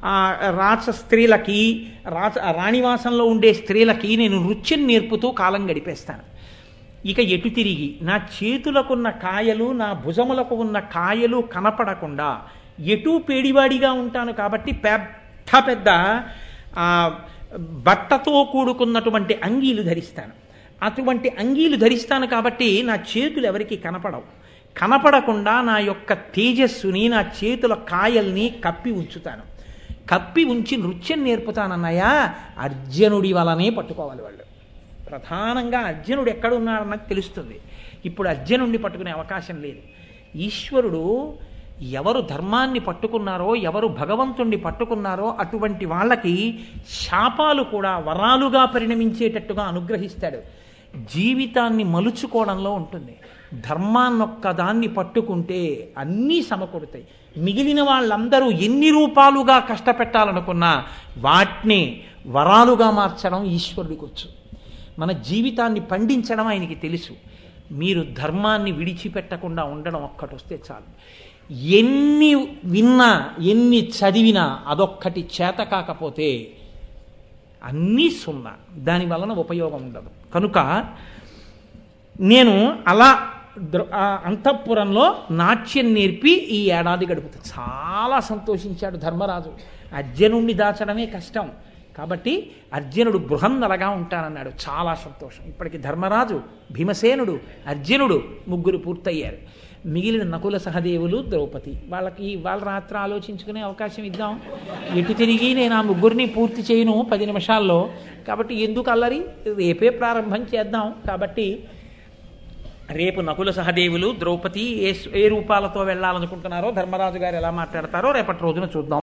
ఆ, రాచ స్త్రీలకి రాచ రాణివాసంలో ఉండే స్త్రీలకి నేను నృత్యం నేర్పుతూ కాలం గడిపేస్తాను ఇక ఎటు తిరిగి నా చేతులకున్న కాయలు నా భుజములకు ఉన్న కాయలు కనపడకుండా ఎటు పేడివాడిగా ఉంటాను కాబట్టి పెద్ద పెద్ద ఆ, బట్టతో కూడుకున్నటువంటి అంగీలు ధరిస్తాను అటువంటి అంగీలు ధరిస్తాను కాబట్టి నా చేతులు ఎవరికి కనపడవు కనపడకుండా నా యొక్క తేజస్సుని నా చేతుల కాయల్ని కప్పి ఉంచుతాను కప్పి ఉంచి నృత్యం నేర్పుతానన్నయ్యా అర్జునుడి వలనే పట్టుకోవాలి వాళ్ళు ప్రధానంగా అర్జునుడు ఎక్కడున్నాడన్నది తెలుస్తుంది ఇప్పుడు అర్జునుడిని పట్టుకునే అవకాశం లేదు ఈశ్వరుడు ఎవరు ధర్మాన్ని పట్టుకున్నారో ఎవరు భగవంతుణ్ణి పట్టుకున్నారో అటువంటి వాళ్ళకి శాపాలు కూడా వరాలుగా పరిణమించేటట్టుగా అనుగ్రహిస్తాడు జీవితాన్ని మలుచుకోవడంలో ఉంటుంది ధర్మాన్నొక్క దాన్ని పట్టుకుంటే అన్నీ సమకూరుతాయి మిగిలిన వాళ్ళందరూ ఎన్ని రూపాలుగా కష్టపెట్టాలనుకున్నా వాటిని వరాలుగా మార్చడం ఈశ్వరుడికి వచ్చు మన జీవితాన్ని పండించడం ఆయనకి తెలుసు మీరు ధర్మాన్ని విడిచిపెట్టకుండా ఉండడం ఒక్కటి వస్తే చాలు ఎన్ని విన్నా ఎన్ని చదివినా అదొక్కటి చేత కాకపోతే అన్నీ సున్నా దాని వలన ఉపయోగం ఉండదు కనుక నేను అలా దృ- ఆ అంతఃపురంలో నాట్యం నేర్పి ఈ ఏడాది గడుపుతాను చాలా సంతోషించాడు ధర్మరాజు అర్జునుణ్ణి దాచడమే కష్టం కాబట్టి అర్జునుడు బృహన్నలగా ఉంటానన్నాడు చాలా సంతోషం ఇప్పటికి ధర్మరాజు భీమసేనుడు అర్జునుడు ముగ్గురు పూర్తయ్యారు మిగిలిన నకుల సహదేవులు ద్రౌపది వాళ్ళకి వాళ్ళ రాత్రి ఆలోచించుకునే అవకాశం ఇద్దాం ఎటు తిరిగి నేను ఆ ముగ్గురిని పూర్తి చేయను పది నిమిషాల్లో కాబట్టి ఎందుకు అల్లరి రేపే ప్రారంభం చేద్దాం కాబట్టి రేపు నకుల సహదేవులు ద్రౌపది ఏ ఏ రూపాలతో వెళ్ళాలనుకుంటున్నారో ధర్మరాజు గారు ఎలా మాట్లాడతారో రేపటి రోజున చూద్దాం